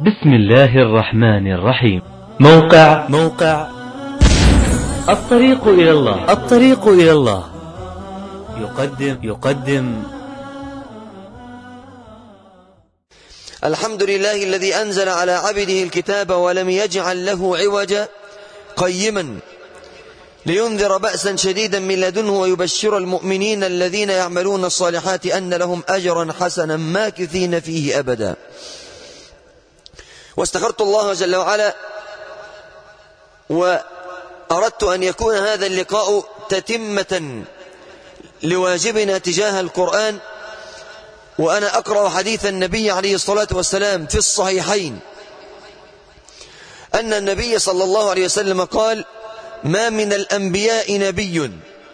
بسم الله الرحمن الرحيم موقع موقع الطريق إلى الله الطريق إلى الله يقدم يقدم الحمد لله الذي أنزل على عبده الكتاب ولم يجعل له عوجا قيما لينذر بأسا شديدا من لدنه ويبشر المؤمنين الذين يعملون الصالحات أن لهم أجرا حسنا ماكثين فيه أبدا واستخرت الله جل وعلا وأردت أن يكون هذا اللقاء تتمة لواجبنا تجاه القرآن وأنا أقرأ حديث النبي عليه الصلاة والسلام في الصحيحين أن النبي صلى الله عليه وسلم قال ما من الأنبياء نبي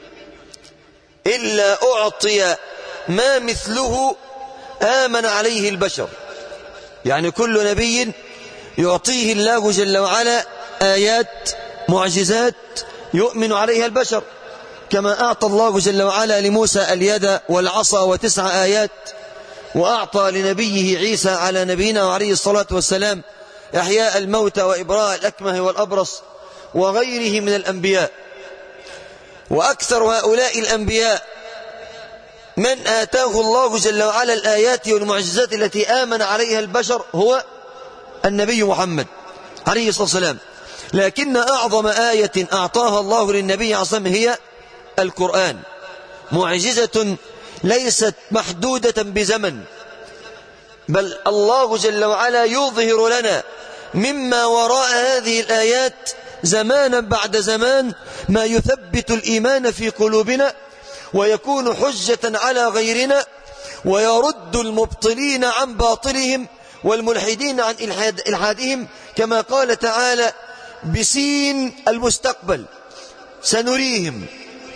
إلا أعطي ما مثله آمن عليه البشر يعني كل نبي يعطيه الله جل وعلا آيات معجزات يؤمن عليها البشر كما أعطى الله جل وعلا لموسى اليد والعصا وتسع آيات وأعطى لنبيه عيسى على نبينا عليه الصلاة والسلام إحياء الموتى وإبراء الأكمه والأبرص وغيره من الأنبياء وأكثر هؤلاء الأنبياء من آتاه الله جل وعلا الآيات والمعجزات التي آمن عليها البشر هو النبي محمد عليه الصلاة والسلام لكن أعظم آية أعطاها الله للنبي عليه الصلاة هي القرآن معجزة ليست محدودة بزمن بل الله جل وعلا يظهر لنا مما وراء هذه الآيات زمانا بعد زمان ما يثبت الإيمان في قلوبنا ويكون حجة على غيرنا ويرد المبطلين عن باطلهم والملحدين عن إلحاد إلحادهم كما قال تعالى بسين المستقبل سنريهم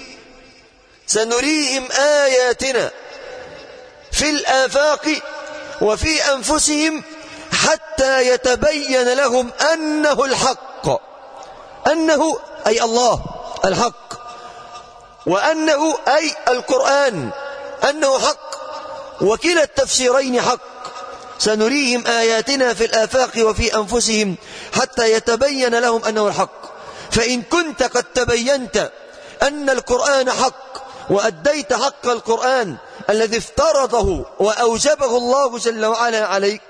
سنريهم آياتنا في الآفاق وفي أنفسهم حتى يتبين لهم أنه الحق أنه أي الله الحق وأنه أي القرآن أنه حق وكلا التفسيرين حق سنريهم آياتنا في الآفاق وفي أنفسهم حتى يتبين لهم أنه الحق فإن كنت قد تبينت أن القرآن حق وأديت حق القرآن الذي افترضه وأوجبه الله جل وعلا عليك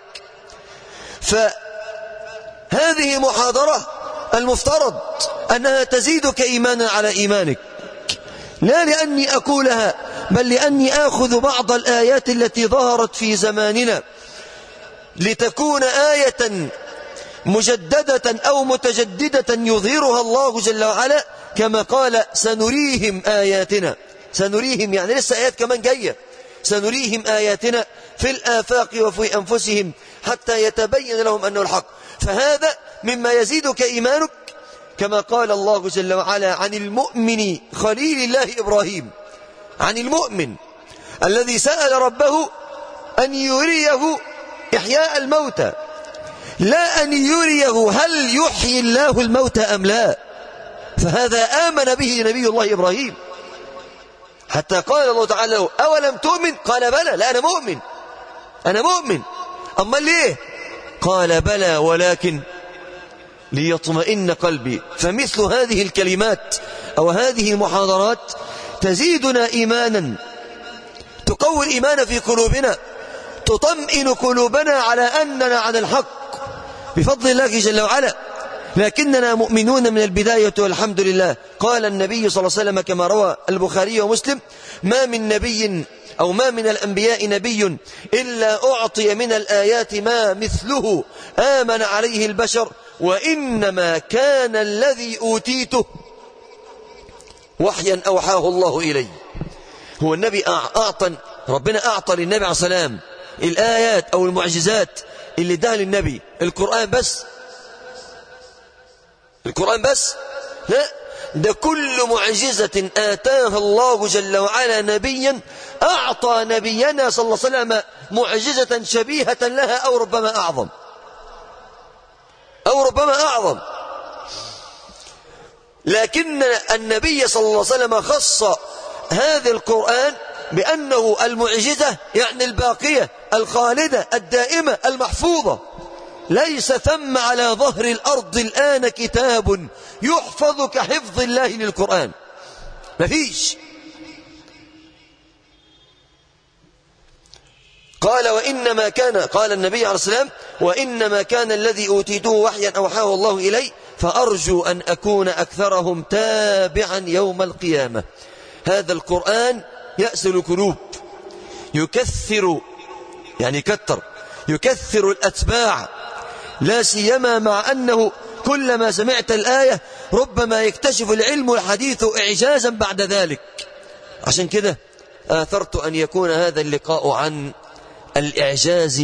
فهذه محاضرة المفترض أنها تزيدك إيمانا على إيمانك لا لأني أقولها بل لأني آخذ بعض الآيات التي ظهرت في زماننا لتكون آية مجددة أو متجددة يظهرها الله جل وعلا كما قال سنريهم آياتنا سنريهم يعني لسه آيات كمان جاية سنريهم آياتنا في الآفاق وفي أنفسهم حتى يتبين لهم أنه الحق فهذا مما يزيدك إيمانك كما قال الله جل وعلا عن المؤمن خليل الله إبراهيم عن المؤمن الذي سأل ربه أن يريه إحياء الموتى لا أن يريه هل يحيي الله الموتى أم لا فهذا آمن به نبي الله إبراهيم حتى قال الله تعالى له أولم تؤمن قال بلى لا أنا مؤمن أنا مؤمن أما ليه قال بلى ولكن ليطمئن قلبي فمثل هذه الكلمات أو هذه المحاضرات تزيدنا إيمانا تقوي الإيمان في قلوبنا تطمئن قلوبنا على أننا على الحق بفضل الله جل وعلا لكننا مؤمنون من البداية والحمد لله قال النبي صلى الله عليه وسلم كما روى البخاري ومسلم ما من نبي أو ما من الأنبياء نبي إلا أعطي من الآيات ما مثله آمن عليه البشر وإنما كان الذي أوتيته وحيا أوحاه الله إلي هو النبي أعطى ربنا أعطى للنبي عليه السلام الآيات أو المعجزات اللي اداها للنبي القرآن بس القرآن بس لا ده كل معجزة آتاها الله جل وعلا نبيا أعطى نبينا صلى الله عليه وسلم معجزة شبيهة لها أو ربما أعظم أو ربما أعظم لكن النبي صلى الله عليه وسلم خص هذا القرآن بأنه المعجزة يعني الباقية الخالدة الدائمة المحفوظة ليس ثم على ظهر الأرض الآن كتاب يحفظ كحفظ الله للقرآن مفيش قال وإنما كان قال النبي عليه السلام وإنما كان الذي أوتيته وحيا أوحاه الله إلي فأرجو أن أكون أكثرهم تابعا يوم القيامة هذا القرآن يأسل القلوب يكثر يعني كثر يكثر الأتباع لا سيما مع أنه كلما سمعت الآية ربما يكتشف العلم الحديث إعجازا بعد ذلك عشان كده آثرت أن يكون هذا اللقاء عن الإعجاز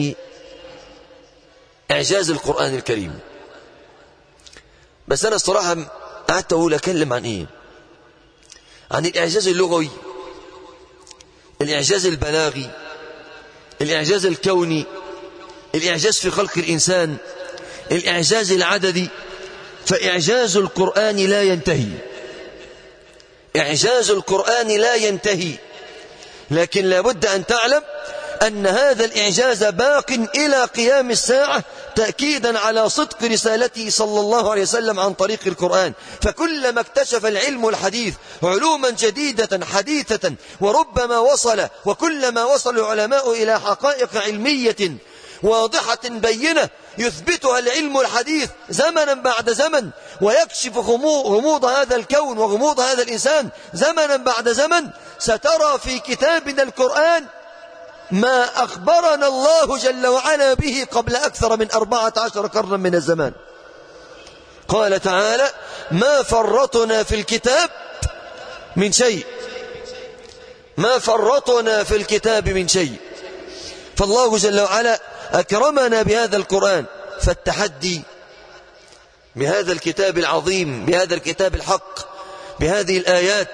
إعجاز القرآن الكريم بس أنا الصراحة قعدت أقول أكلم عن إيه عن الإعجاز اللغوي الإعجاز البلاغي الإعجاز الكوني الإعجاز في خلق الإنسان الإعجاز العددي فإعجاز القرآن لا ينتهي إعجاز القرآن لا ينتهي لكن لابد أن تعلم أن هذا الإعجاز باق إلى قيام الساعة تأكيدا على صدق رسالته صلى الله عليه وسلم عن طريق القرآن فكلما اكتشف العلم الحديث علوما جديدة حديثة وربما وصل وكلما وصل العلماء إلى حقائق علمية واضحة بينة يثبتها العلم الحديث زمنا بعد زمن ويكشف غموض هذا الكون وغموض هذا الإنسان زمنا بعد زمن سترى في كتابنا القرآن ما أخبرنا الله جل وعلا به قبل أكثر من أربعة عشر قرنا من الزمان قال تعالى ما فرطنا في الكتاب من شيء ما فرطنا في الكتاب من شيء فالله جل وعلا أكرمنا بهذا القرآن فالتحدي بهذا الكتاب العظيم بهذا الكتاب الحق بهذه الآيات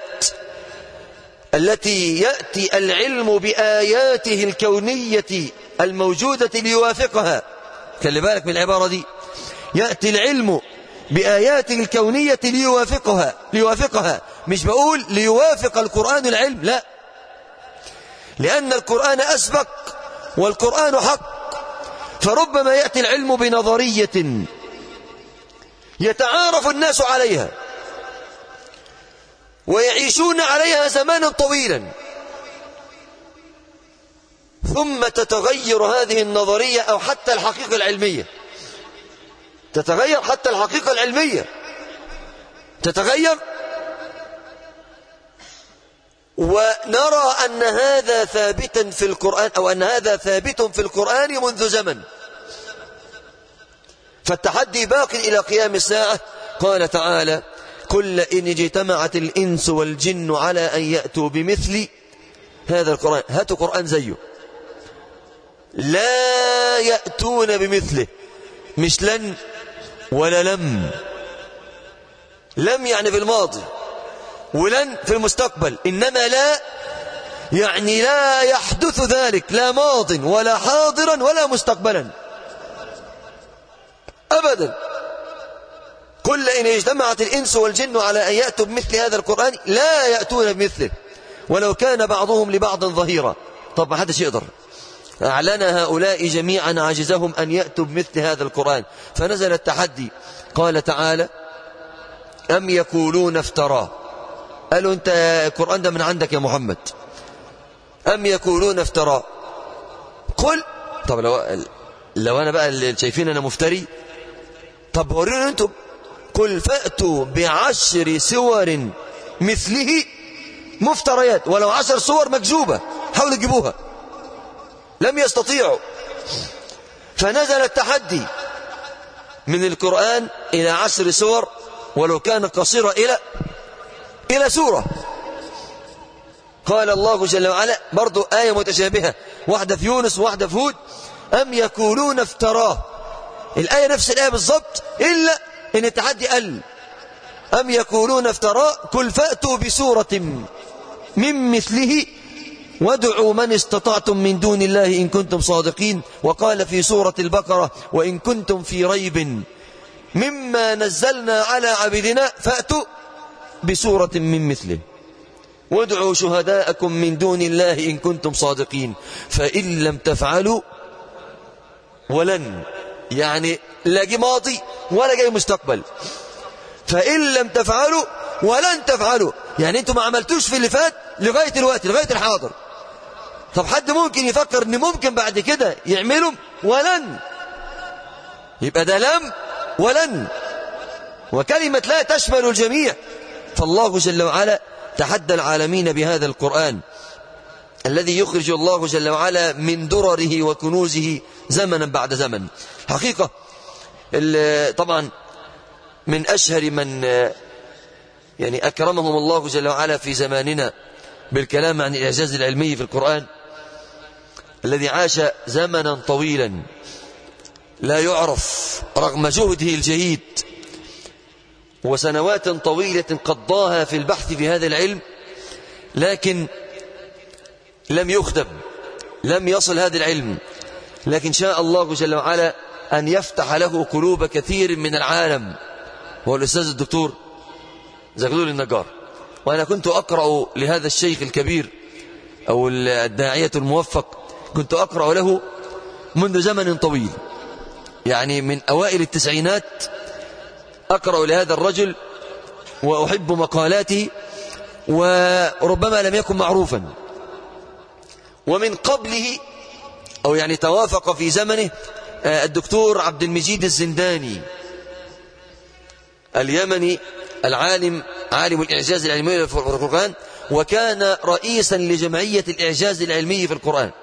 التي يأتي العلم بآياته الكونية الموجودة ليوافقها خلي بالك من العبارة دي يأتي العلم بآياته الكونية ليوافقها ليوافقها مش بقول ليوافق القرآن العلم لا لأن القرآن أسبق والقرآن حق فربما يأتي العلم بنظرية يتعارف الناس عليها ويعيشون عليها زمانا طويلا ثم تتغير هذه النظرية أو حتى الحقيقة العلمية تتغير حتى الحقيقة العلمية تتغير ونرى أن هذا ثابتا في القرآن أو أن هذا ثابت في القرآن منذ زمن فالتحدي باق إلى قيام الساعة قال تعالى كل إن اجتمعت الإنس والجن على أن يأتوا بمثل هذا القرآن هاتوا قرآن زيه لا يأتون بمثله مش لن ولا لم لم يعني في الماضي ولن في المستقبل إنما لا يعني لا يحدث ذلك لا ماض ولا حاضرا ولا مستقبلا أبدا كل إن اجتمعت الإنس والجن على أن يأتوا بمثل هذا القرآن لا يأتون بمثله ولو كان بعضهم لبعض ظهيرا طب ما حدش يقدر أعلن هؤلاء جميعا عجزهم أن يأتوا بمثل هذا القرآن فنزل التحدي قال تعالى أم يقولون افتراه قالوا أنت القرآن ده من عندك يا محمد أم يقولون افتراه قل طب لو, لو أنا بقى اللي شايفين أنا مفتري طب ورينا أنتم قل فأتوا بعشر سور مثله مفتريات ولو عشر صور مكذوبة حاولوا تجيبوها لم يستطيعوا فنزل التحدي من القرآن إلى عشر سور ولو كان قصيرة إلى إلى سورة قال الله جل وعلا برضو آية متشابهة واحدة في يونس وواحدة في هود أم يقولون افتراه الآية نفس الآية بالضبط إلا إن التحدي قل أم يقولون افتراه قل فأتوا بسورة من مثله وادعوا من استطعتم من دون الله إن كنتم صادقين وقال في سورة البقرة وإن كنتم في ريب مما نزلنا على عبدنا فأتوا بسورة من مثله وادعوا شهداءكم من دون الله إن كنتم صادقين فإن لم تفعلوا ولن يعني لا جه ماضي ولا جاي مستقبل فإن لم تفعلوا ولن تفعلوا يعني انتوا ما عملتوش في اللي فات لغاية الوقت لغاية الحاضر طب حد ممكن يفكر ان ممكن بعد كده يعملوا ولن يبقى ده لم ولن وكلمة لا تشمل الجميع فالله جل وعلا تحدى العالمين بهذا القرآن الذي يخرج الله جل وعلا من درره وكنوزه زمنا بعد زمن حقيقة طبعا من أشهر من يعني أكرمهم الله جل وعلا في زماننا بالكلام عن الإعجاز العلمي في القرآن الذي عاش زمنا طويلا لا يعرف رغم جهده الجهيد وسنوات طويلة قضاها في البحث في هذا العلم لكن لم يخدم لم يصل هذا العلم لكن شاء الله جل وعلا أن يفتح له قلوب كثير من العالم هو الأستاذ الدكتور زغلول النجار وأنا كنت أقرأ لهذا الشيخ الكبير أو الداعية الموفق كنت أقرأ له منذ زمن طويل يعني من أوائل التسعينات أقرأ لهذا الرجل وأحب مقالاته وربما لم يكن معروفا ومن قبله أو يعني توافق في زمنه الدكتور عبد المجيد الزنداني اليمني العالم عالم الإعجاز العلمي في القرآن وكان رئيسا لجمعية الإعجاز العلمي في القرآن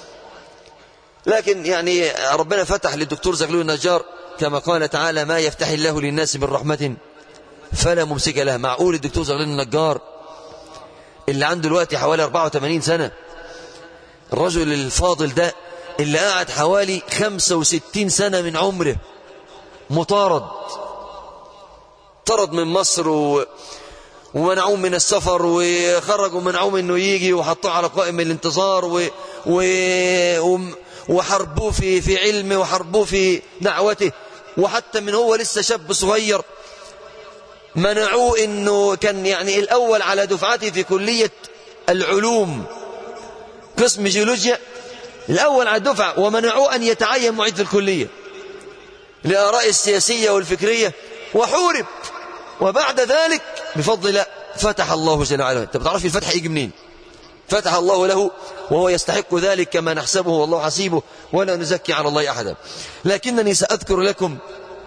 لكن يعني ربنا فتح للدكتور زغلول النجار كما قال تعالى ما يفتح الله للناس من رحمة فلا ممسك لها معقول الدكتور زغلول النجار اللي عنده دلوقتي حوالي 84 سنة الرجل الفاضل ده اللي قاعد حوالي 65 سنة من عمره مطارد طرد من مصر و... ومنعوه من السفر وخرجوا منعوه انه يجي وحطوه على قائم الانتظار و... و... وحربوه في في علمه وحربوه في دعوته وحتى من هو لسه شاب صغير منعوه انه كان يعني الاول على دفعته في كلية العلوم قسم جيولوجيا الاول على الدفعة ومنعوه ان يتعين معيد في الكلية لآراء السياسية والفكرية وحورب وبعد ذلك بفضل الله فتح الله جل وعلا انت بتعرف الفتح يجي منين فتح الله له وهو يستحق ذلك كما نحسبه والله حسيبه ولا نزكي على الله أحدا لكنني سأذكر لكم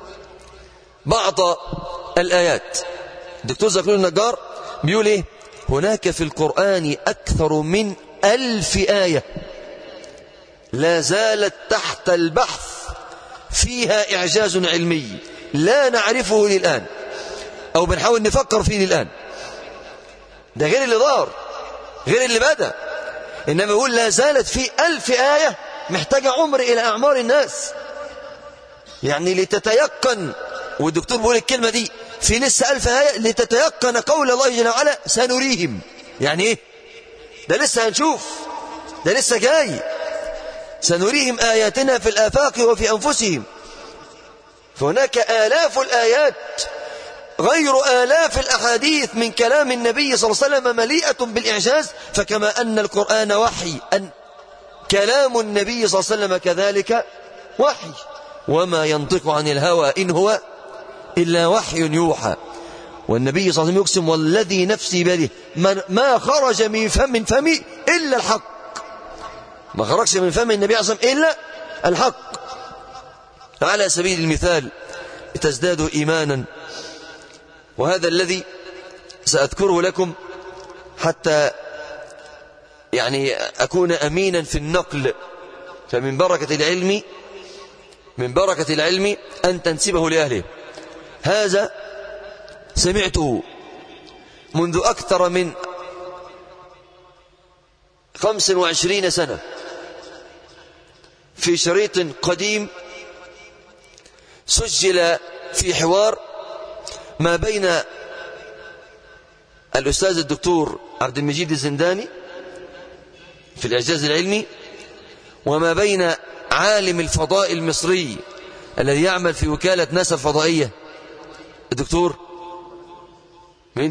بعض الآيات الدكتور زكريا النجار بيقول إيه هناك في القرآن أكثر من ألف آية لا زالت تحت البحث فيها إعجاز علمي لا نعرفه للآن أو بنحاول نفكر فيه للآن ده غير اللي ضار غير اللي بدأ إنما يقول لا زالت في ألف آية محتاجة عمر إلى أعمار الناس يعني لتتيقن والدكتور بيقول الكلمة دي في لسه ألف آية لتتيقن قول الله جل وعلا سنريهم يعني إيه ده لسه هنشوف ده لسه جاي سنريهم آياتنا في الآفاق وفي أنفسهم فهناك آلاف الآيات غير آلاف الأحاديث من كلام النبي صلى الله عليه وسلم مليئة بالإعجاز فكما أن القرآن وحي أن كلام النبي صلى الله عليه وسلم كذلك وحي وما ينطق عن الهوى إن هو إلا وحي يوحى والنبي صلى الله عليه وسلم يقسم والذي نفسي بيده ما خرج من فم فمي إلا الحق ما خرجش من فم النبي صلى الله عليه وسلم إلا الحق على سبيل المثال تزداد إيمانا وهذا الذي سأذكره لكم حتى يعني أكون أمينا في النقل فمن بركة العلم من بركة العلم أن تنسبه لأهله هذا سمعته منذ أكثر من خمس وعشرين سنة في شريط قديم سجل في حوار ما بين الأستاذ الدكتور عبد المجيد الزنداني في الإعجاز العلمي وما بين عالم الفضاء المصري الذي يعمل في وكالة ناسا الفضائية الدكتور مين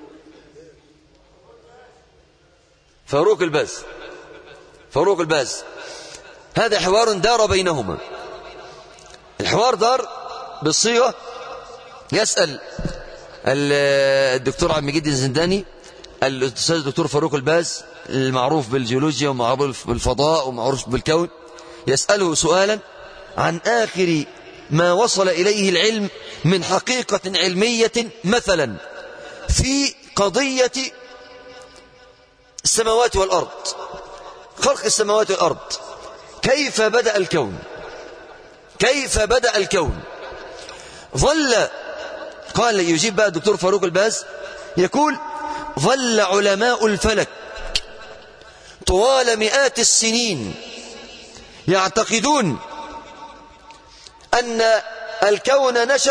فاروق الباز فاروق الباز هذا حوار دار بينهما الحوار دار بالصيغة يسأل الدكتور عبد المجيد الزنداني الأستاذ الدكتور فاروق الباز المعروف بالجيولوجيا ومعروف بالفضاء ومعروف بالكون يسأله سؤالا عن آخر ما وصل إليه العلم من حقيقة علمية مثلا في قضية السماوات والأرض خلق السماوات والأرض كيف بدأ الكون كيف بدأ الكون ظل قال يجيب بقى الدكتور فاروق الباز يقول ظل علماء الفلك طوال مئات السنين يعتقدون أن الكون نشأ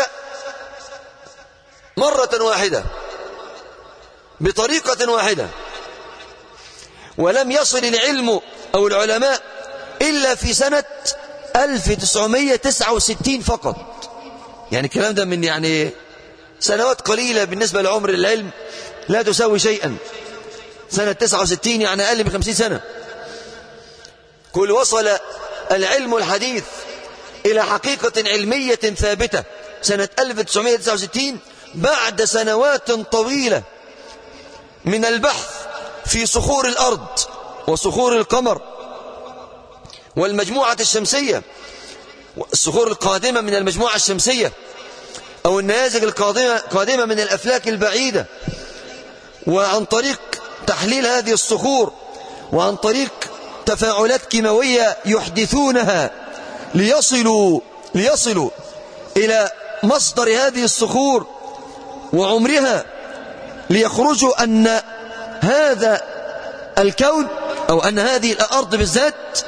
مرة واحدة بطريقة واحدة ولم يصل العلم أو العلماء إلا في سنة 1969 فقط يعني الكلام ده من يعني سنوات قليلة بالنسبة لعمر العلم لا تساوي شيئا سنة 69 يعني أقل من 50 سنة كل وصل العلم الحديث إلى حقيقة علمية ثابتة سنة 1969 بعد سنوات طويلة من البحث في صخور الأرض وصخور القمر والمجموعة الشمسية الصخور القادمة من المجموعة الشمسية أو النيازك القادمة قادمة من الأفلاك البعيدة وعن طريق تحليل هذه الصخور وعن طريق تفاعلات كيماوية يحدثونها ليصلوا ليصلوا إلى مصدر هذه الصخور وعمرها ليخرجوا أن هذا الكون أو أن هذه الأرض بالذات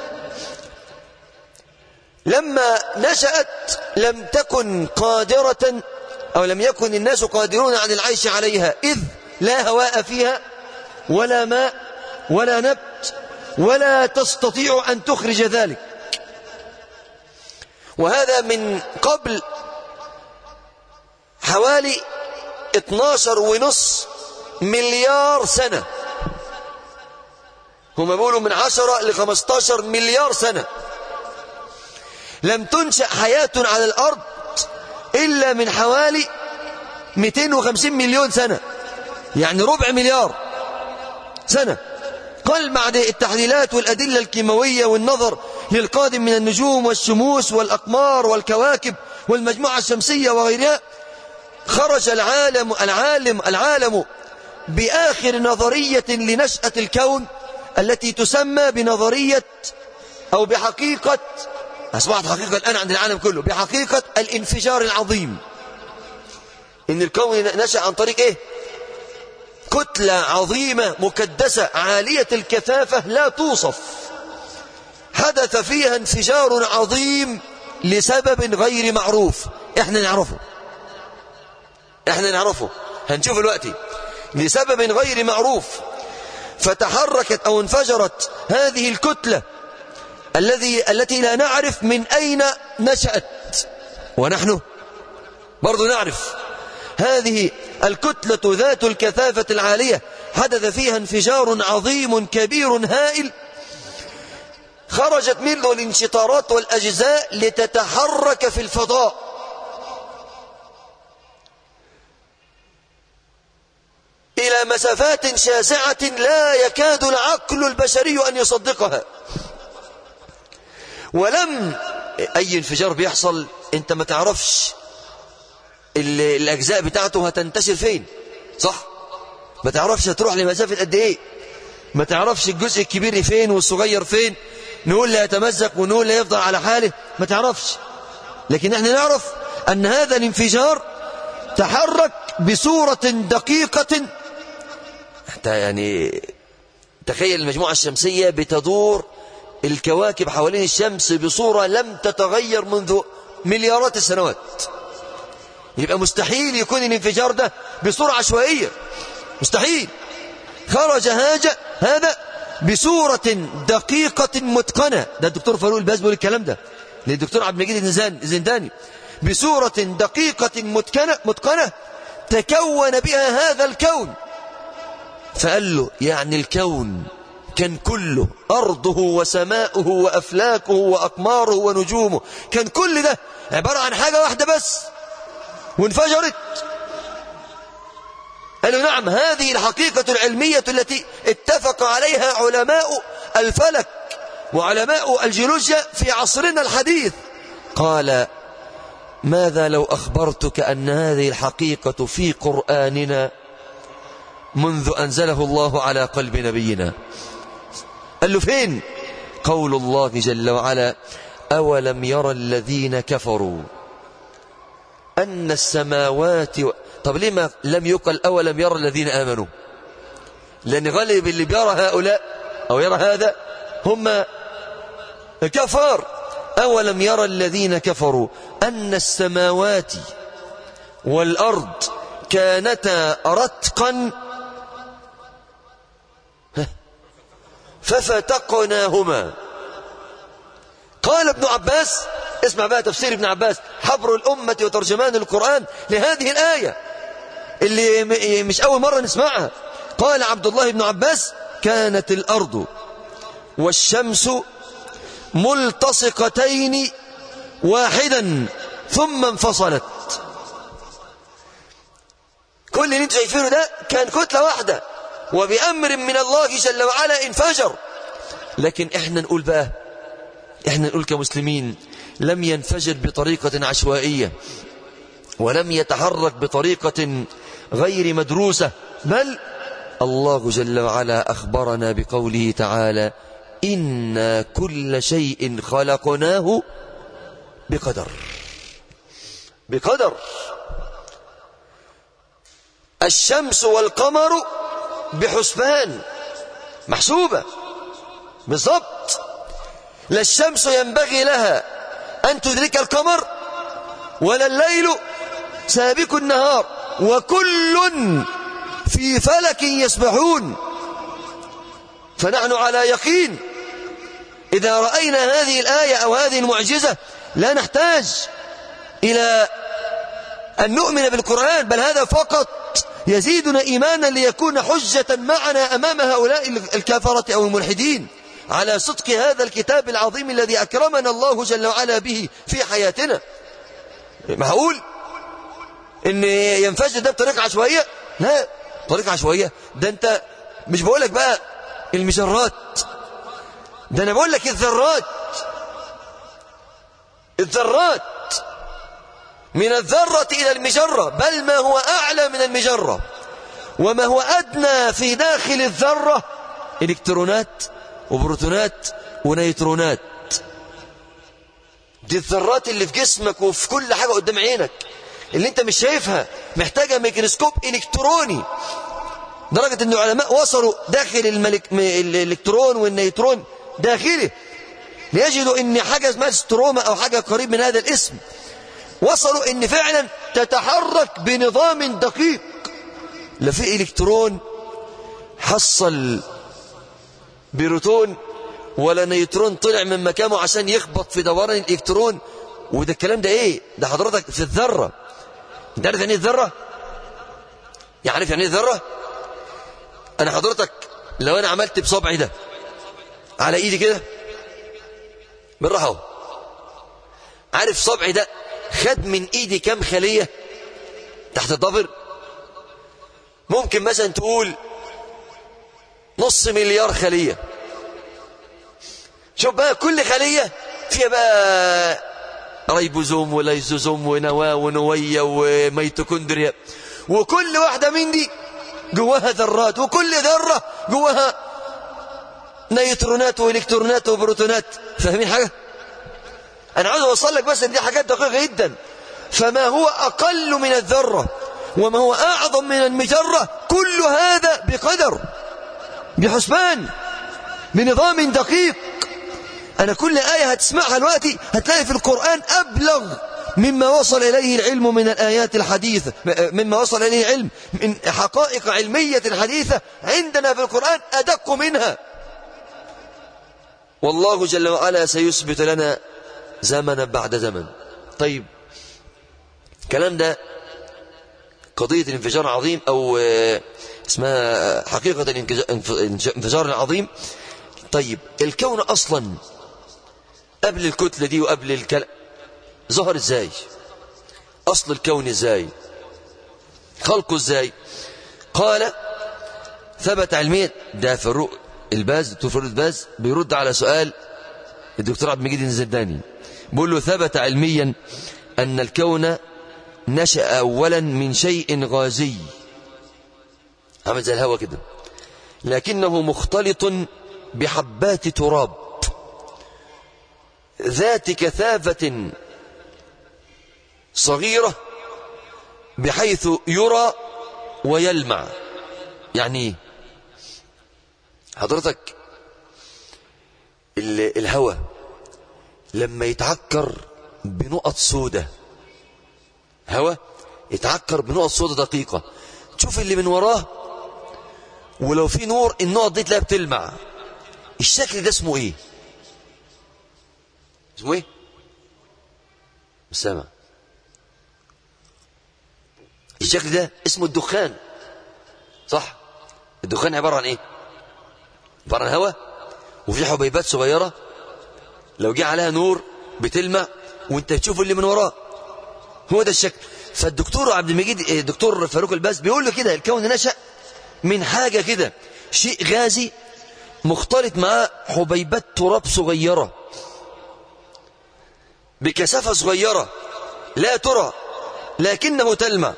لما نشأت لم تكن قادرة أو لم يكن الناس قادرون عن العيش عليها إذ لا هواء فيها ولا ماء ولا نبت ولا تستطيع أن تخرج ذلك وهذا من قبل حوالي 12 ونص مليار سنة هم بيقولوا من 10 ل 15 مليار سنة لم تنشأ حياة على الأرض إلا من حوالي 250 مليون سنة يعني ربع مليار سنة قال بعد التحليلات والأدلة الكيماوية والنظر للقادم من النجوم والشموس والأقمار والكواكب والمجموعة الشمسية وغيرها خرج العالم العالم العالم بآخر نظرية لنشأة الكون التي تسمى بنظرية أو بحقيقة أصبحت حقيقة الآن عند العالم كله بحقيقة الانفجار العظيم إن الكون نشأ عن طريق إيه كتلة عظيمة مكدسة عالية الكثافة لا توصف حدث فيها انفجار عظيم لسبب غير معروف احنا نعرفه احنا نعرفه هنشوف دلوقتي لسبب غير معروف فتحركت او انفجرت هذه الكتلة الذي التي لا نعرف من اين نشأت ونحن برضو نعرف هذه الكتلة ذات الكثافة العالية حدث فيها انفجار عظيم كبير هائل خرجت منه الانشطارات والأجزاء لتتحرك في الفضاء إلى مسافات شاسعة لا يكاد العقل البشري أن يصدقها ولم أي انفجار بيحصل أنت ما تعرفش الأجزاء بتاعته هتنتشر فين صح ما تعرفش هتروح لمسافة قد إيه ما تعرفش الجزء الكبير فين والصغير فين نقول لا يتمزق ونقول لا يفضل على حاله ما تعرفش لكن احنا نعرف أن هذا الانفجار تحرك بصورة دقيقة حتى يعني تخيل المجموعة الشمسية بتدور الكواكب حوالين الشمس بصورة لم تتغير منذ مليارات السنوات يبقى مستحيل يكون الانفجار ده بصورة عشوائية مستحيل خرج هاجة هذا بصورة دقيقة متقنة ده الدكتور فاروق الباز بيقول الكلام ده للدكتور عبد المجيد الزنداني بصورة دقيقة متقنة, متقنة تكون بها هذا الكون فقال له يعني الكون كان كله أرضه وسماؤه وأفلاكه وأقماره ونجومه كان كل ده عبارة عن حاجة واحدة بس وانفجرت قالوا نعم هذه الحقيقة العلمية التي اتفق عليها علماء الفلك وعلماء الجيولوجيا في عصرنا الحديث قال ماذا لو أخبرتك أن هذه الحقيقة في قرآننا منذ أنزله الله على قلب نبينا قال له فين قول الله جل وعلا أولم يرى الذين كفروا أن السماوات و... طب لما لم يقل أولم يرى الذين آمنوا لأن غالب اللي بيرى هؤلاء أو يرى هذا هم كفار أولم يرى الذين كفروا أن السماوات والأرض كانتا رتقا ففتقناهما قال ابن عباس اسمع بقى تفسير ابن عباس حبر الأمة وترجمان القرآن لهذه الآية اللي مش أول مرة نسمعها قال عبد الله بن عباس كانت الأرض والشمس ملتصقتين واحدا ثم انفصلت كل اللي انتم شايفينه ده كان كتلة واحدة وبأمر من الله جل وعلا انفجر لكن احنا نقول بقى احنا نقول كمسلمين لم ينفجر بطريقة عشوائية ولم يتحرك بطريقة غير مدروسة بل الله جل وعلا أخبرنا بقوله تعالى إنا كل شيء خلقناه بقدر بقدر الشمس والقمر بحسبان محسوبة بالضبط لا الشمس ينبغي لها أن تدرك القمر ولا الليل سابق النهار وكل في فلك يسبحون فنحن على يقين إذا رأينا هذه الآية أو هذه المعجزة لا نحتاج إلى أن نؤمن بالقرآن بل هذا فقط يزيدنا إيمانا ليكون حجة معنا أمام هؤلاء الكافرة أو الملحدين على صدق هذا الكتاب العظيم الذي أكرمنا الله جل وعلا به في حياتنا معقول ان ينفجر ده بطريقة عشوائية لا طريقة عشوائية ده انت مش بقولك بقى المجرات ده انا بقول لك الذرات الذرات من الذرة إلى المجرة بل ما هو أعلى من المجرة وما هو أدنى في داخل الذرة إلكترونات وبروتونات ونيترونات دي الذرات اللي في جسمك وفي كل حاجة قدام عينك اللي انت مش شايفها محتاجة ميكروسكوب إلكتروني درجة ان العلماء وصلوا داخل الملك... الإلكترون والنيترون داخله ليجدوا ان حاجة اسمها ستروما او حاجة قريب من هذا الاسم وصلوا ان فعلا تتحرك بنظام دقيق لا في الكترون حصل بروتون ولا نيوترون طلع من مكانه عشان يخبط في دوران الالكترون وده الكلام ده ايه ده حضرتك في الذره انت عارف يعني ايه الذره يعرف يعني ايه الذره انا حضرتك لو انا عملت بصبعي ده على ايدي كده بالراحه اهو عارف صبعي ده خد من ايدي كام خليه تحت الضفر ممكن مثلا تقول نص مليار خليه شوف بقى كل خليه فيها بقى ريبوزوم وليزوزوم ونواه ونويه وميتوكوندريا وكل واحده من دي جواها ذرات وكل ذره جواها نيوترونات والكترونات وبروتونات فاهمين حاجه انا عاوز اوصل لك بس ان دي حاجات دقيقه جدا فما هو اقل من الذره وما هو اعظم من المجره كل هذا بقدر بحسبان بنظام دقيق انا كل ايه هتسمعها دلوقتي هتلاقي في القران ابلغ مما وصل اليه العلم من الايات الحديثه مما وصل اليه العلم من حقائق علميه حديثه عندنا في القران ادق منها والله جل وعلا سيثبت لنا زمنا بعد زمن طيب الكلام ده قضية الانفجار العظيم أو اسمها حقيقة الانفجار العظيم طيب الكون أصلا قبل الكتلة دي وقبل الكلام ظهر ازاي أصل الكون ازاي خلقه ازاي قال ثبت علميا ده فاروق الباز دكتور فاروق الباز بيرد على سؤال الدكتور عبد المجيد الزداني بيقول له ثبت علميا أن الكون نشأ أولا من شيء غازي عمل زي الهواء كده لكنه مختلط بحبات تراب ذات كثافة صغيرة بحيث يرى ويلمع يعني ايه حضرتك الهواء لما يتعكر بنقط سودة هواء يتعكر بنقط سودة دقيقة تشوف اللي من وراه ولو في نور النقط دي تلاقيها بتلمع الشكل ده اسمه ايه اسمه ايه السمع الشكل ده اسمه الدخان صح الدخان عبارة عن ايه عبارة عن هواء وفي حبيبات صغيرة لو جه عليها نور بتلمع وانت تشوف اللي من وراه هو ده الشكل فالدكتور عبد المجيد الدكتور فاروق الباز بيقول له كده الكون نشأ من حاجة كده شيء غازي مختلط مع حبيبات تراب صغيرة بكثافة صغيرة لا ترى لكنه تلمع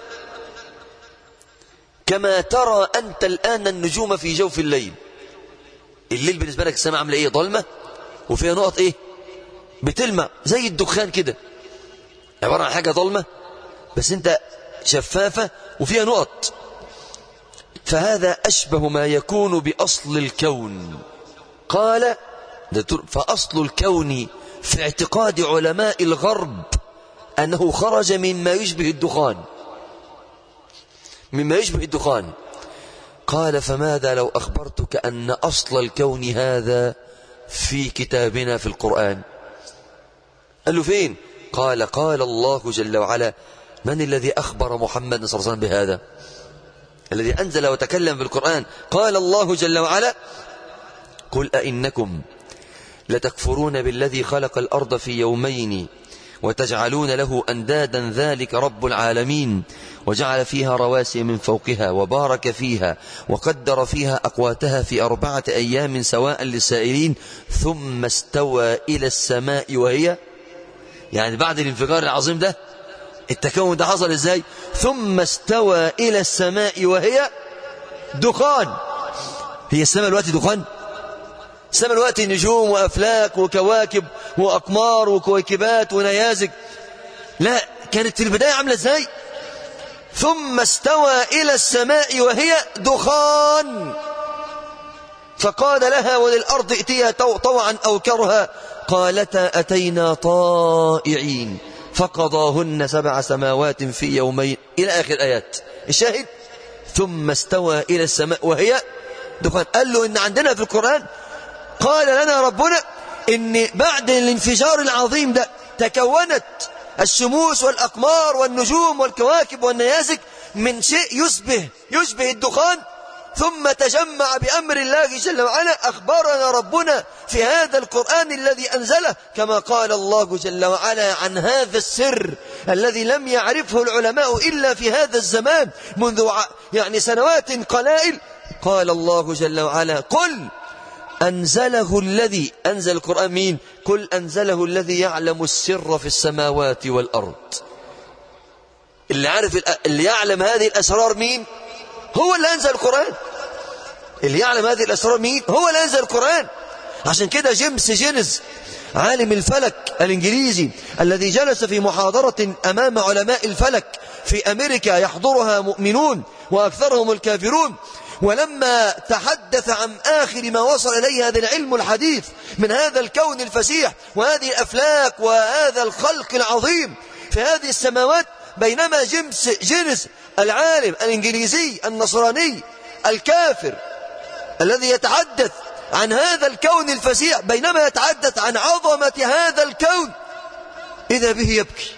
كما ترى أنت الآن النجوم في جوف الليل الليل بالنسبة لك السماء عاملة إيه ظلمة وفيها نقط إيه بتلمع زي الدخان كده عبارة عن حاجة ظلمة بس أنت شفافة وفيها نقط فهذا أشبه ما يكون بأصل الكون قال فأصل الكون في اعتقاد علماء الغرب أنه خرج مما يشبه الدخان مما يشبه الدخان قال فماذا لو أخبرتك أن أصل الكون هذا في كتابنا في القرآن قال له فين قال قال الله جل وعلا من الذي أخبر محمد صلى الله عليه وسلم بهذا الذي أنزل وتكلم في القرآن قال الله جل وعلا قل أئنكم لتكفرون بالذي خلق الأرض في يومين وتجعلون له أندادا ذلك رب العالمين وجعل فيها رواسي من فوقها وبارك فيها وقدر فيها أقواتها في أربعة أيام سواء للسائلين ثم استوى إلى السماء وهي يعني بعد الانفجار العظيم ده التكون ده حصل ازاي ثم استوى إلى السماء وهي دخان هي السماء الوقت دخان السماء الوقت نجوم وأفلاك وكواكب وأقمار وكويكبات ونيازك لا كانت في البداية عاملة ازاي ثم استوى إلى السماء وهي دخان فقال لها وللأرض ائتيها طوعا أو كرها قالتا أتينا طائعين فقضاهن سبع سماوات في يومين إلى آخر الآيات الشاهد ثم استوى إلى السماء وهي دخان قال له إن عندنا في القرآن قال لنا ربنا إن بعد الانفجار العظيم ده تكونت الشموس والأقمار والنجوم والكواكب والنيازك من شيء يشبه يشبه الدخان ثم تجمع بأمر الله جل وعلا أخبرنا ربنا في هذا القرآن الذي أنزله كما قال الله جل وعلا عن هذا السر الذي لم يعرفه العلماء إلا في هذا الزمان منذ يعني سنوات قلائل قال الله جل وعلا قل أنزله الذي أنزل القرآن مين قل أنزله الذي يعلم السر في السماوات والأرض اللي عارف اللي يعلم هذه الأسرار مين هو اللي أنزل القرآن اللي يعلم هذه الأسرار مين هو اللي أنزل القرآن عشان كده جيمس جينز عالم الفلك الإنجليزي الذي جلس في محاضرة أمام علماء الفلك في أمريكا يحضرها مؤمنون وأكثرهم الكافرون ولما تحدث عن آخر ما وصل إليه هذا العلم الحديث من هذا الكون الفسيح وهذه الأفلاك وهذا الخلق العظيم في هذه السماوات بينما جيمس جينس العالم الإنجليزي النصراني الكافر الذي يتحدث عن هذا الكون الفسيح بينما يتحدث عن عظمة هذا الكون إذا به يبكي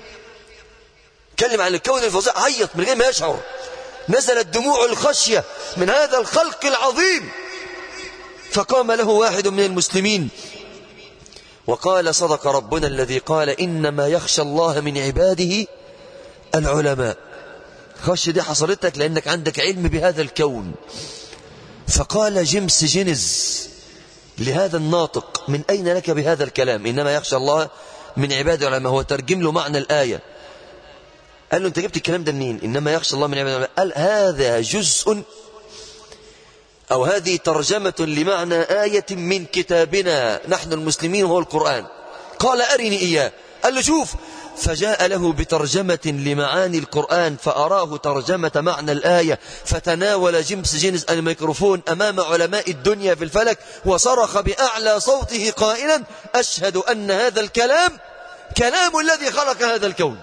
كلم عن الكون الفظيع عيط من غير ما يشعر نزلت دموع الخشية من هذا الخلق العظيم فقام له واحد من المسلمين وقال صدق ربنا الذي قال إنما يخشى الله من عباده العلماء خش دي حصلتك لأنك عندك علم بهذا الكون فقال جيمس جينز لهذا الناطق من أين لك بهذا الكلام إنما يخشى الله من عباد العلماء هو ترجم له معنى الآية قال له أنت جبت الكلام ده منين إنما يخشى الله من عباد العلماء قال هذا جزء أو هذه ترجمة لمعنى آية من كتابنا نحن المسلمين وهو القرآن قال أرني إياه قال له شوف فجاء له بترجمة لمعاني القرآن فأراه ترجمة معنى الآية فتناول جيمس جينز الميكروفون أمام علماء الدنيا في الفلك وصرخ بأعلى صوته قائلا أشهد أن هذا الكلام كلام الذي خلق هذا الكون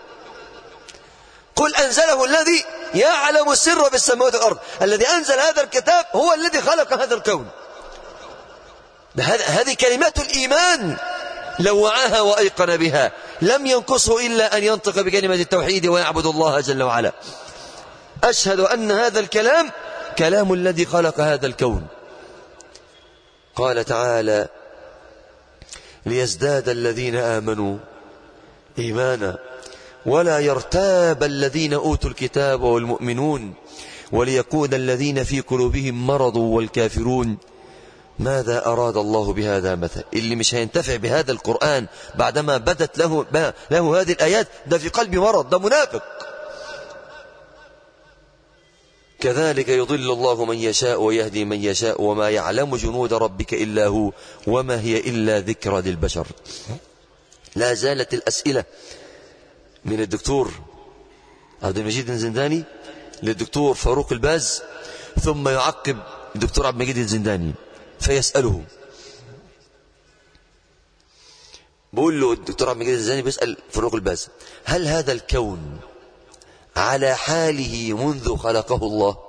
قل أنزله الذي يعلم السر بالسماوات والأرض الذي أنزل هذا الكتاب هو الذي خلق هذا الكون هذه كلمات الإيمان لو وعاها وأيقن بها لم ينقصه إلا أن ينطق بكلمة التوحيد ويعبد الله جل وعلا أشهد أن هذا الكلام كلام الذي خلق هذا الكون قال تعالى ليزداد الذين آمنوا إيمانا ولا يرتاب الذين أوتوا الكتاب والمؤمنون وليكون الذين في قلوبهم مرض والكافرون ماذا أراد الله بهذا مثل اللي مش هينتفع بهذا القرآن بعدما بدت له, له هذه الآيات ده في قلبي مرض ده منافق كذلك يضل الله من يشاء ويهدي من يشاء وما يعلم جنود ربك إلا هو وما هي إلا ذكرى للبشر لا زالت الأسئلة من الدكتور عبد المجيد الزنداني للدكتور فاروق الباز ثم يعقب الدكتور عبد المجيد الزنداني فيسأله بقول له الدكتور عبد المجيد الزنداني بيسأل فاروق الباز هل هذا الكون على حاله منذ خلقه الله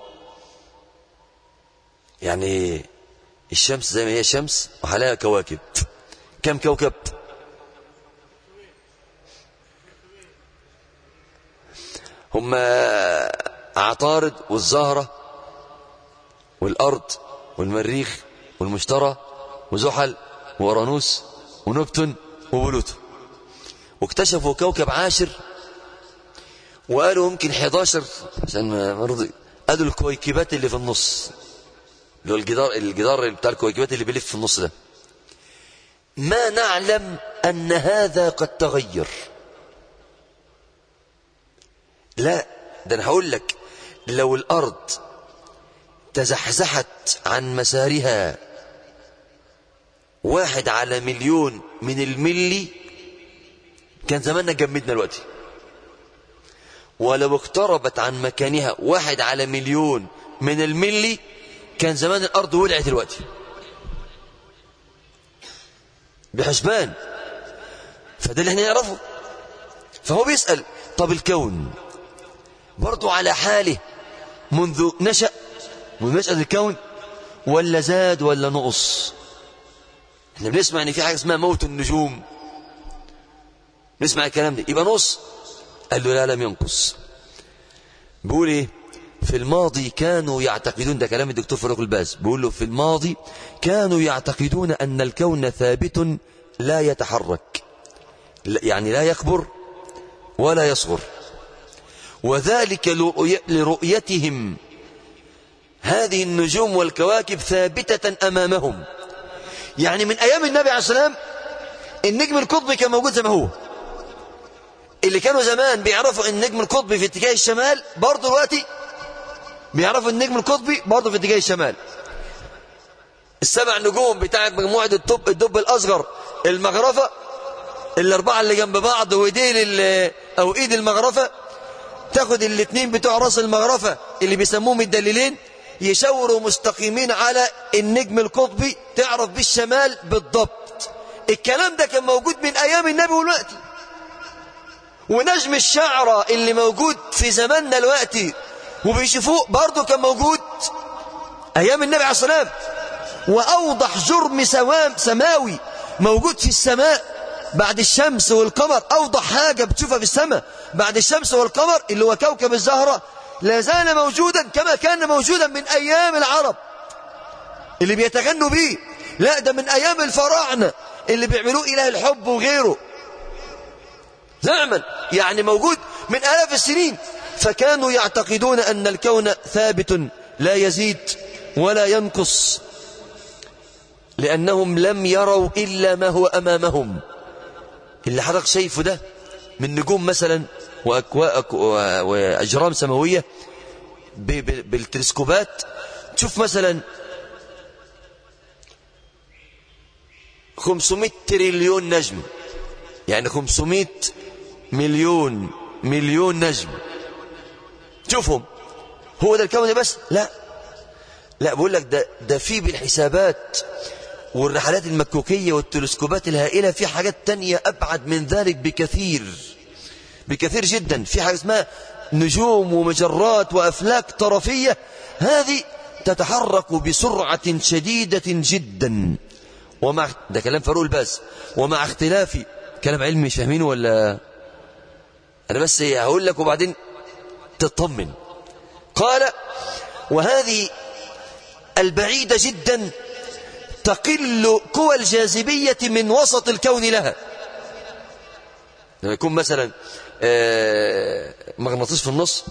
يعني الشمس زي ما هي شمس وحالها كواكب كم كوكب هم عطارد والزهرة والأرض والمريخ والمشترى وزحل وأورانوس ونبتون وبلوتو واكتشفوا كوكب عاشر وقالوا يمكن 11 عشان مرضي قالوا الكويكبات اللي في النص اللي هو الجدار الجدار بتاع الكويكبات اللي بيلف في النص ده ما نعلم أن هذا قد تغير لا ده أنا هقول لك لو الأرض تزحزحت عن مسارها واحد على مليون من الملي كان زماننا جمدنا دلوقتي ولو اقتربت عن مكانها واحد على مليون من الملي كان زمان الأرض ولعت دلوقتي بحسبان فده اللي احنا نعرفه فهو بيسأل طب الكون برضو على حاله منذ نشأ منذ نشأة الكون ولا زاد ولا نقص احنا بنسمع ان في حاجة اسمها موت النجوم نسمع الكلام ده يبقى نص قال له لا لم ينقص بيقول ايه في الماضي كانوا يعتقدون ده كلام الدكتور فاروق الباز بيقول له في الماضي كانوا يعتقدون أن الكون ثابت لا يتحرك يعني لا يكبر ولا يصغر وذلك لرؤيتهم هذه النجوم والكواكب ثابتة أمامهم يعني من أيام النبي عليه السلام النجم القطبي كان موجود زي ما هو اللي كانوا زمان بيعرفوا النجم القطبي في اتجاه الشمال برضه دلوقتي بيعرفوا النجم القطبي برضه في اتجاه الشمال السبع نجوم بتاعت مجموعة الدب الدب الأصغر المغرفة الأربعة اللي جنب بعض وديل أو إيد المغرفة تاخد الاثنين بتوع راس المغرفة اللي بيسموهم الدليلين يشاوروا مستقيمين على النجم القطبي تعرف بالشمال بالضبط الكلام ده كان موجود من أيام النبي والوقت ونجم الشعرة اللي موجود في زماننا الوقت وبيشوفوه برضه كان موجود أيام النبي عليه الصلاة والسلام وأوضح جرم سوام سماوي موجود في السماء بعد الشمس والقمر أوضح حاجة بتشوفها في السماء بعد الشمس والقمر اللي هو كوكب الزهرة لا زال موجودا كما كان موجودا من أيام العرب اللي بيتغنوا بيه لا ده من أيام الفراعنة اللي بيعملوه إله الحب وغيره زعما يعني موجود من آلاف السنين فكانوا يعتقدون أن الكون ثابت لا يزيد ولا ينقص لأنهم لم يروا إلا ما هو أمامهم اللي حضرتك شايفه ده من نجوم مثلا وأكواء وأجرام سماوية بالتلسكوبات تشوف مثلا 500 تريليون نجم يعني 500 مليون مليون نجم شوفهم هو ده الكون بس لا لا بقول لك ده ده في بالحسابات والرحلات المكوكية والتلسكوبات الهائلة في حاجات تانية أبعد من ذلك بكثير بكثير جدا في حاجة اسمها نجوم ومجرات وأفلاك طرفية هذه تتحرك بسرعة شديدة جدا ومع ده كلام فاروق الباز ومع اختلاف كلام علمي مش فاهمينه ولا أنا بس هقول لك وبعدين تطمن قال وهذه البعيدة جدا تقل قوى الجاذبية من وسط الكون لها لما يكون مثلا مغناطيس في النص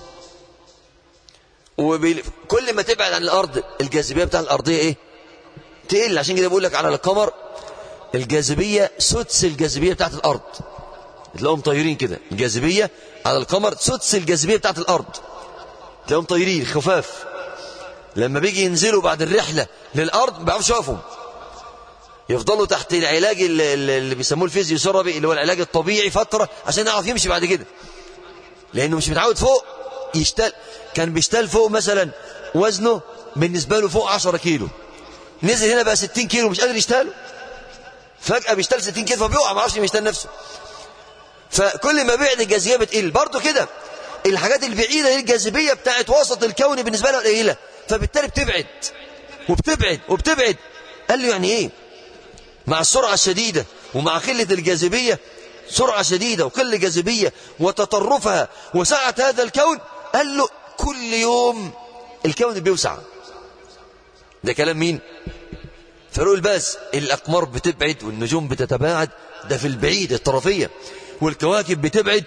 وكل ما تبعد عن الأرض الجاذبية بتاع الأرضية إيه تقل عشان كده بقول لك على القمر الجاذبية سدس الجاذبية بتاعت الأرض تلاقيهم طايرين كده الجاذبية على القمر سدس الجاذبية بتاعت الأرض تلاقيهم طايرين خفاف لما بيجي ينزلوا بعد الرحلة للأرض ما بيعرفوش يقفوا يفضلوا تحت العلاج اللي, اللي بيسموه الفيزيوثيرابي اللي هو العلاج الطبيعي فترة عشان يعرف يمشي بعد كده لأنه مش متعود فوق يشتل كان بيشتل فوق مثلا وزنه بالنسبة له فوق 10 كيلو نزل هنا بقى 60 كيلو مش قادر يشتله فجأة بيشتل 60 كيلو فبيقع ما عرفش يشتل نفسه فكل ما بعد الجاذبية بتقل برضه كده الحاجات البعيدة دي الجاذبية بتاعت وسط الكون بالنسبة لها قليلة فبالتالي بتبعد وبتبعد وبتبعد قال له يعني ايه مع السرعة الشديدة ومع قلة الجاذبية سرعة شديدة وقلة جاذبية وتطرفها وسعة هذا الكون قال له كل يوم الكون بيوسع ده كلام مين فاروق الباس الأقمار بتبعد والنجوم بتتباعد ده في البعيد الطرفية والكواكب بتبعد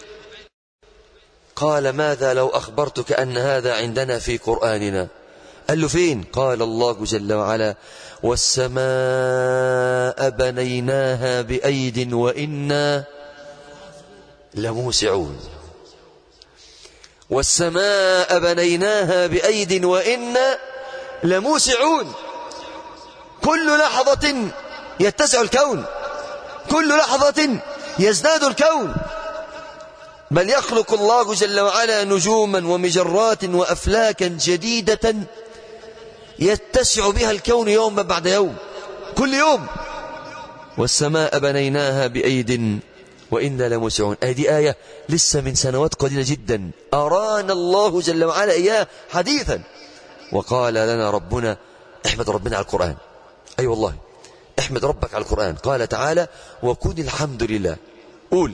قال ماذا لو أخبرتك أن هذا عندنا في قرآننا قال له فين قال الله جل وعلا والسماء بنيناها بأيد وإنا لموسعون والسماء بنيناها بأيد وإنا لموسعون كل لحظة يتسع الكون كل لحظة يزداد الكون بل يخلق الله جل وعلا نجوما ومجرات وأفلاكا جديدة يتسع بها الكون يوما بعد يوم كل يوم والسماء بنيناها بأيد وإنا لموسعون هذه آية لسه من سنوات قليلة جدا أرانا الله جل وعلا إياه حديثا وقال لنا ربنا احمد ربنا على القرآن أي أيوة والله احمد ربك على القرآن قال تعالى وكن الحمد لله قول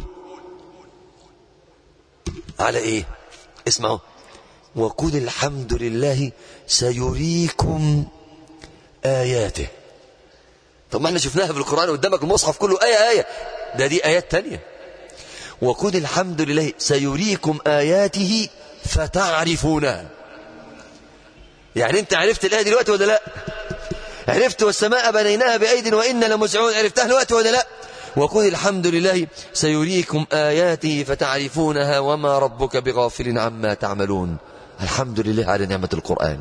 على ايه اسمعوا وقل الحمد لله سيريكم آياته طب ما احنا شفناها في القرآن قدامك المصحف كله آية آية ده دي آيات تانية وقل الحمد لله سيريكم آياته فتعرفونها يعني انت عرفت الآية دلوقتي ولا لا عرفت والسماء بنيناها بأيد وإنا لمسعون عرفتها دلوقتي ولا لا وقل الحمد لله سيريكم آياته فتعرفونها وما ربك بغافل عما تعملون الحمد لله على نعمة القرآن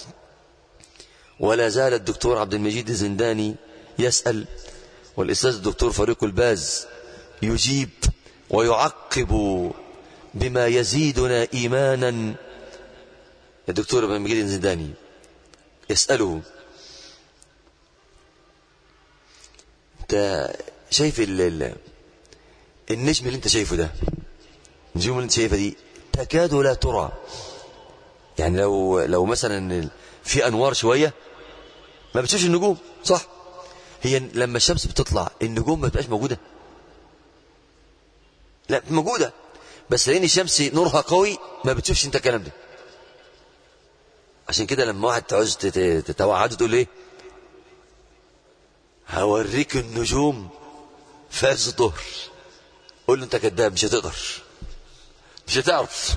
ولا زال الدكتور عبد المجيد الزنداني يسأل والأستاذ الدكتور فريق الباز يجيب ويعقب بما يزيدنا إيمانا الدكتور عبد المجيد الزنداني يسأله انت شايف ال ال النجم اللي انت شايفه ده النجوم اللي انت شايفها دي تكاد لا ترى يعني لو لو مثلا في انوار شويه ما بتشوفش النجوم صح هي لما الشمس بتطلع النجوم ما بتبقاش موجوده لا موجوده بس لان الشمس نورها قوي ما بتشوفش انت الكلام ده عشان كده لما واحد تعوز تتوعده تقول ايه هوريك النجوم فاز الظهر قول له انت كذاب مش هتقدر مش هتعرف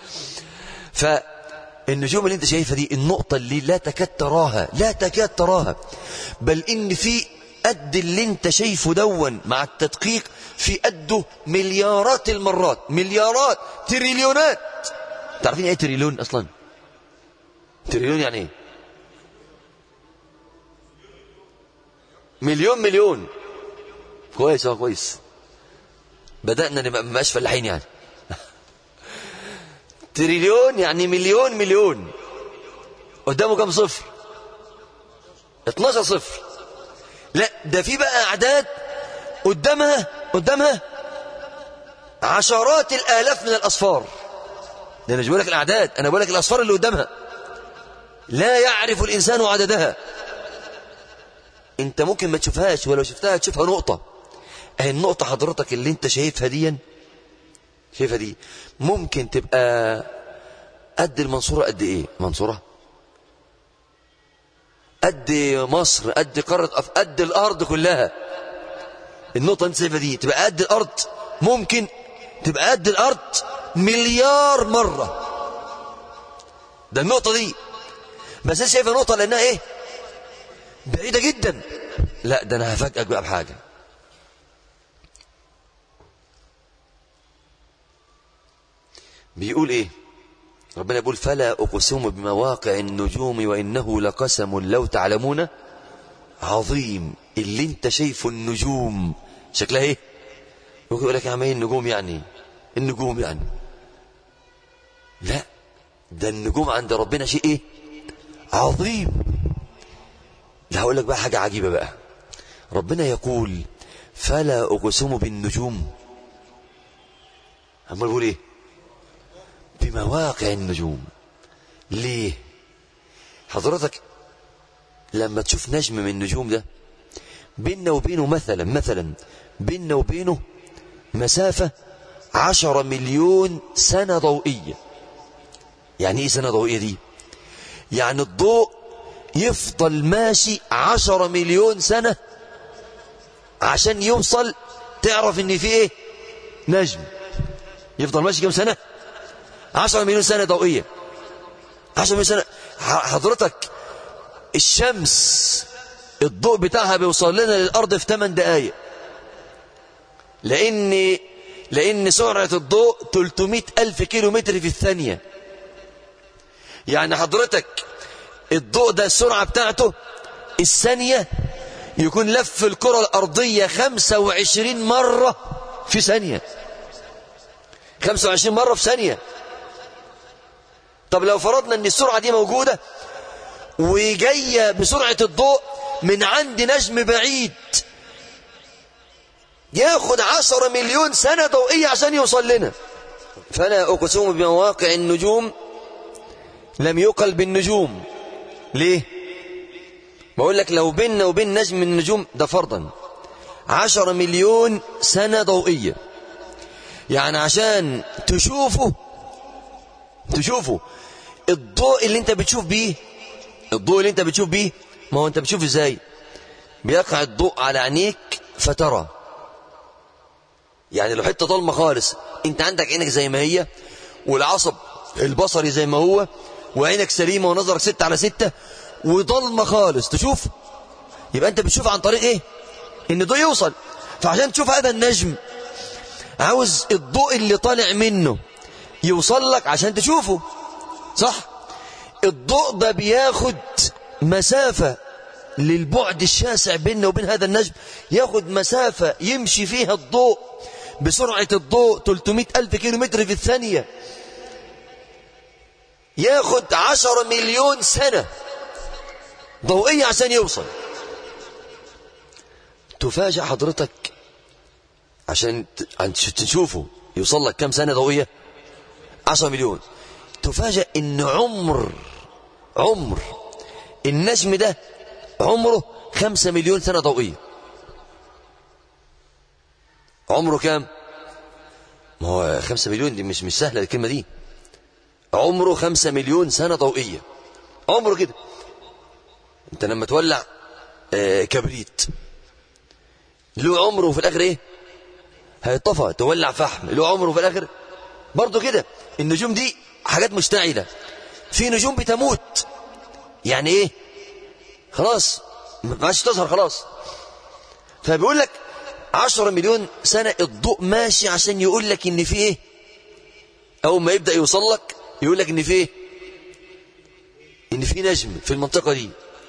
فالنجوم اللي انت شايفها دي النقطة اللي لا تكاد تراها لا تكاد تراها بل ان في قد اللي انت شايفه دون مع التدقيق في قده مليارات المرات مليارات تريليونات تعرفين ايه تريليون اصلا تريليون يعني ايه مليون مليون كويس اه كويس بدأنا نبقى مبقاش فلاحين يعني تريليون يعني مليون مليون قدامه كم صفر 12 صفر لا ده في بقى اعداد قدامها قدامها عشرات الالاف من الاصفار ده انا مش بقول لك الاعداد انا بقول لك الاصفار اللي قدامها لا يعرف الانسان عددها انت ممكن ما تشوفهاش ولو شفتها تشوفها نقطة اهي النقطة حضرتك اللي انت شايفها دي شايفها دي ممكن تبقى قد المنصورة قد ايه منصورة قد مصر قد قارة أف... قد الارض كلها النقطة انت شايفها دي تبقى قد الارض ممكن تبقى قد الارض مليار مرة ده النقطة دي بس انت شايفها نقطة لانها ايه بعيدة جدا لا ده انا هفاجئك بقى بحاجة بيقول ايه ربنا يقول فلا اقسم بمواقع النجوم وانه لقسم لو تعلمون عظيم اللي انت شايفه النجوم شكلها ايه ممكن يقول لك يا عم ايه النجوم يعني النجوم يعني لا ده النجوم عند ربنا شيء ايه عظيم لا هقول لك بقى حاجة عجيبة بقى ربنا يقول فلا أقسم بالنجوم أما بقول إيه بمواقع النجوم ليه حضرتك لما تشوف نجم من النجوم ده بيننا وبينه مثلا مثلا بيننا وبينه مسافة عشرة مليون سنة ضوئية يعني ايه سنة ضوئية دي يعني الضوء يفضل ماشي عشرة مليون سنة عشان يوصل تعرف ان في ايه نجم يفضل ماشي كم سنة عشرة مليون سنة ضوئية عشرة مليون سنة حضرتك الشمس الضوء بتاعها بيوصل لنا للأرض في 8 دقايق لأن لأن سرعة الضوء 300 ألف كيلو متر في الثانية يعني حضرتك الضوء ده السرعة بتاعته الثانية يكون لف الكرة الأرضية 25 مرة في ثانية 25 مرة في ثانية طب لو فرضنا ان السرعة دي موجودة وجاية بسرعة الضوء من عند نجم بعيد ياخد عشرة مليون سنة ضوئية عشان يوصل لنا فلا أقسم بمواقع النجوم لم يقل بالنجوم ليه بقول لك لو بيننا وبين نجم من النجوم ده فرضا عشرة مليون سنة ضوئية يعني عشان تشوفه تشوفه الضوء اللي انت بتشوف بيه الضوء اللي انت بتشوف بيه ما هو انت بتشوف ازاي بيقع الضوء على عينيك فترى يعني لو حته ضلمه خالص انت عندك عينك زي ما هي والعصب البصري زي ما هو وعينك سليمه ونظرك ستة على ستة وضلمه خالص تشوف يبقى انت بتشوف عن طريق ايه ان الضوء يوصل فعشان تشوف هذا النجم عاوز الضوء اللي طالع منه يوصل لك عشان تشوفه صح الضوء ده بياخد مسافة للبعد الشاسع بيننا وبين هذا النجم ياخد مسافة يمشي فيها الضوء بسرعة الضوء 300 ألف كيلو متر في الثانية ياخد عشرة مليون سنة ضوئية عشان يوصل تفاجأ حضرتك عشان تشوفه يوصل لك كم سنة ضوئية عشرة مليون تفاجأ ان عمر عمر النجم ده عمره خمسة مليون سنة ضوئية عمره كام ما هو خمسة مليون دي مش مش سهلة الكلمة دي عمره خمسة مليون سنة ضوئية عمره كده انت لما تولع آه كبريت له عمره وفي الاخر ايه هيطفى تولع فحم له عمره وفي الاخر برضه كده النجوم دي حاجات مشتعلة في نجوم بتموت يعني ايه خلاص ما عادش تظهر خلاص فبيقول لك عشرة مليون سنة الضوء ماشي عشان يقول لك ان في ايه اول ما يبدأ يوصل لك يقول لك ان في ايه ان في نجم في المنطقة دي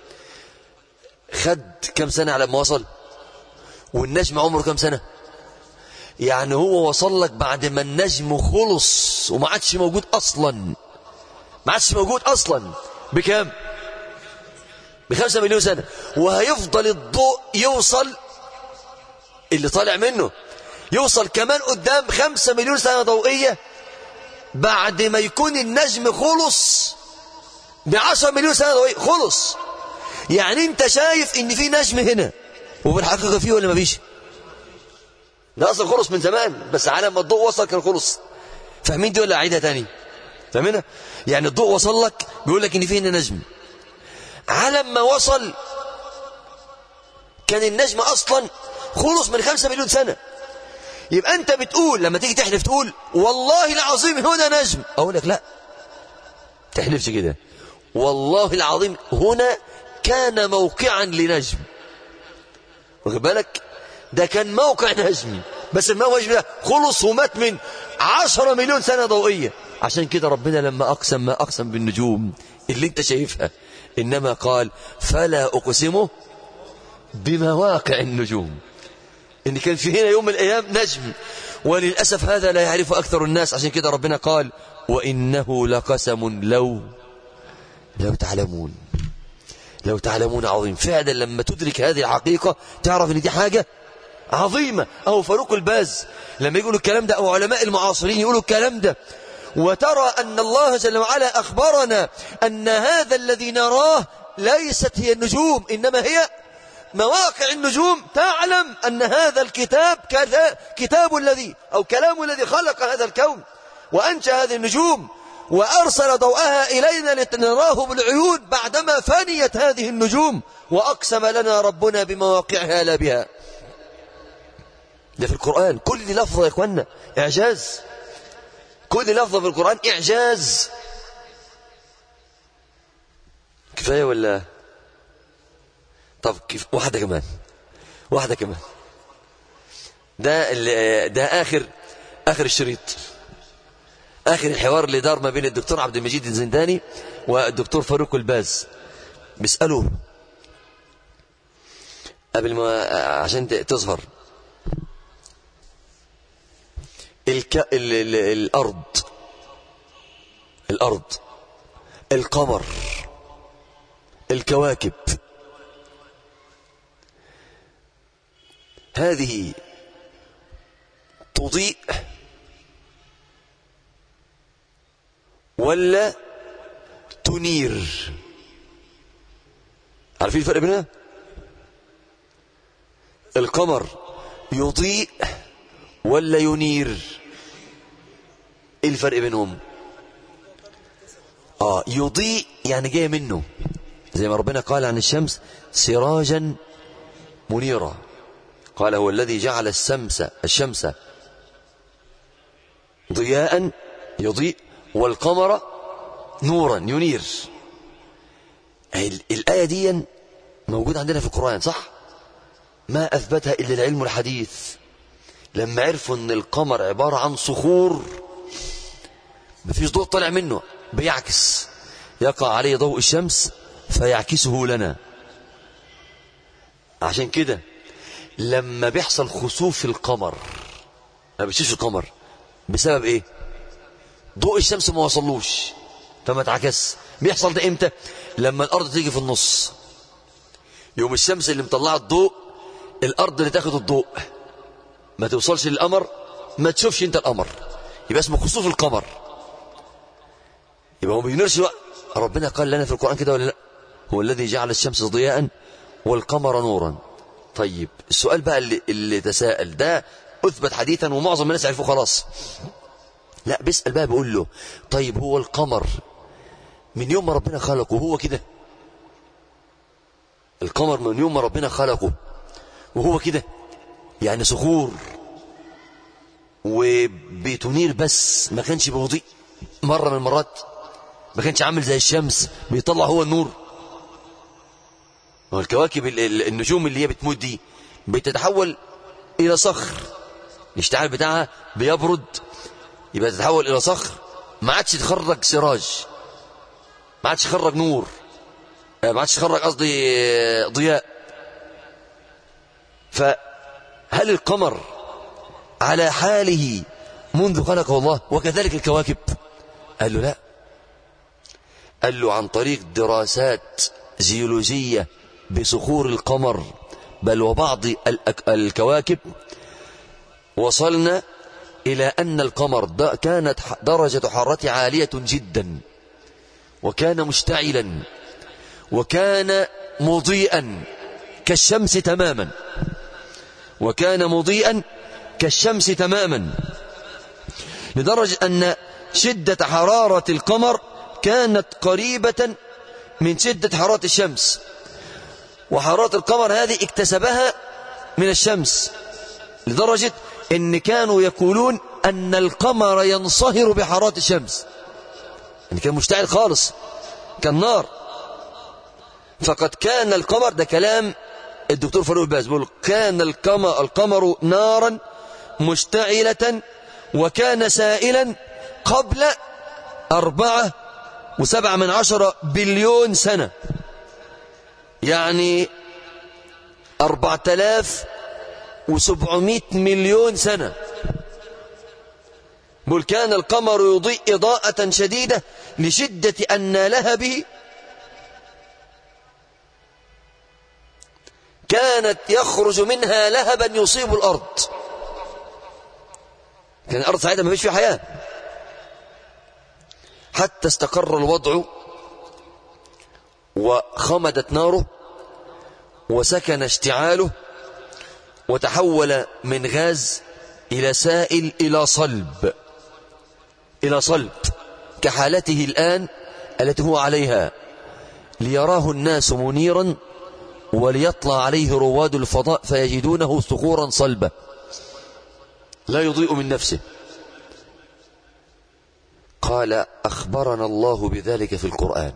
خد كم سنة على ما وصل والنجم عمره كم سنة يعني هو وصل لك بعد ما النجم خلص وما عادش موجود اصلا ما عادش موجود اصلا بكام بخمسة مليون سنة وهيفضل الضوء يوصل اللي طالع منه يوصل كمان قدام خمسة مليون سنة ضوئية بعد ما يكون النجم خلص بعشرة مليون سنة ضوئية خلص يعني انت شايف ان في نجم هنا وبالحقيقة فيه ولا ما فيش ده اصلا خلص من زمان بس على ما الضوء وصل كان خلص فاهمين دي ولا اعيدها تاني فاهمينها يعني الضوء وصل لك بيقول لك ان في هنا نجم على ما وصل كان النجم اصلا خلص من خمسة مليون سنة يبقى انت بتقول لما تيجي تحلف تقول والله العظيم هنا نجم اقول لك لا تحلفش كده والله العظيم هنا كان موقعا لنجم واخد بالك ده كان موقع نجم بس الموقع ده خلص ومات من عشرة مليون سنة ضوئية عشان كده ربنا لما أقسم ما أقسم بالنجوم اللي انت شايفها إنما قال فلا أقسمه بمواقع النجوم إن كان في هنا يوم من الأيام نجم وللأسف هذا لا يعرف أكثر الناس عشان كده ربنا قال وإنه لقسم لو لو تعلمون لو تعلمون عظيم فعلا لما تدرك هذه الحقيقة تعرف ان دي حاجة عظيمة أو فاروق الباز لما يقولوا الكلام ده أو علماء المعاصرين يقولوا الكلام ده وترى أن الله جل وعلا أخبرنا أن هذا الذي نراه ليست هي النجوم إنما هي مواقع النجوم تعلم أن هذا الكتاب كتاب الذي أو كلام الذي خلق هذا الكون وأنشأ هذه النجوم وأرسل ضوءها إلينا لنراه بالعيون بعدما فنيت هذه النجوم وأقسم لنا ربنا بمواقعها لا بها ده في القرآن كل لفظة يا إخوانا إعجاز كل لفظة في القرآن إعجاز كفاية ولا طب كيف واحدة كمان واحدة كمان ده ده آخر آخر الشريط آخر الحوار اللي دار ما بين الدكتور عبد المجيد الزنداني والدكتور فاروق الباز بيسألوه قبل ما عشان تظهر الك... ال... ال... الأرض الأرض القمر الكواكب هذه تضيء ولا تنير عارفين الفرق بينها القمر يضيء ولا ينير ايه الفرق بينهم اه يضيء يعني جاي منه زي ما ربنا قال عن الشمس سراجا منيرا قال هو الذي جعل الشمس الشمس ضياء يضيء والقمر نورا ينير الآية دي موجودة عندنا في القرآن صح ما أثبتها إلا العلم الحديث لما عرفوا أن القمر عبارة عن صخور مفيش ضوء طالع منه بيعكس يقع عليه ضوء الشمس فيعكسه لنا عشان كده لما بيحصل خسوف في القمر ما بيشوفش القمر بسبب ايه ضوء الشمس ما وصلوش فما اتعكس بيحصل ده امتى لما الارض تيجي في النص يوم الشمس اللي مطلعه الضوء الارض اللي تاخد الضوء ما توصلش للقمر ما تشوفش انت القمر يبقى اسمه خسوف القمر يبقى هو ما بينيرش بقى ربنا قال لنا في القران كده ولا لا هو الذي جعل الشمس ضياء والقمر نورا طيب السؤال بقى اللي, اللي تساءل ده اثبت حديثا ومعظم الناس عرفوه خلاص لا بيسأل بقى بيقول له طيب هو القمر من يوم ما ربنا خلقه هو كده القمر من يوم ما ربنا خلقه وهو كده يعني صخور وبتنير بس ما كانش بيضيء مرة من المرات ما كانش عامل زي الشمس بيطلع هو النور والكواكب النجوم اللي هي بتموت دي بتتحول إلى صخر الاشتعال بتاعها بيبرد يبقى تتحول إلى صخر ما عادش تخرج سراج ما عادش تخرج نور ما عادش تخرج قصدي ضياء فهل القمر على حاله منذ خلقه الله وكذلك الكواكب قال له لا قال له عن طريق دراسات جيولوجية بصخور القمر بل وبعض الكواكب وصلنا إلى أن القمر كانت درجة حرارته عالية جدا وكان مشتعلا وكان مضيئا كالشمس تماما وكان مضيئا كالشمس تماما لدرجة أن شدة حرارة القمر كانت قريبة من شدة حرارة الشمس وحرارة القمر هذه اكتسبها من الشمس لدرجة ان كانوا يقولون ان القمر ينصهر بحرارة الشمس يعني كان مشتعل خالص كان نار فقد كان القمر ده كلام الدكتور فاروق الباز بيقول كان القمر, القمر نارا مشتعلة وكان سائلا قبل أربعة وسبعة من عشرة بليون سنة يعني أربعة آلاف وسبعمائة مليون سنة بل كان القمر يضيء إضاءة شديدة لشدة أن لها به كانت يخرج منها لهبا يصيب الأرض كان الأرض ساعتها ما فيش فيها حياة حتى استقر الوضع وخمدت ناره وسكن اشتعاله وتحول من غاز إلى سائل إلى صلب إلى صلب كحالته الآن التي هو عليها ليراه الناس منيرا وليطلع عليه رواد الفضاء فيجدونه صخورا صلبة لا يضيء من نفسه قال أخبرنا الله بذلك في القرآن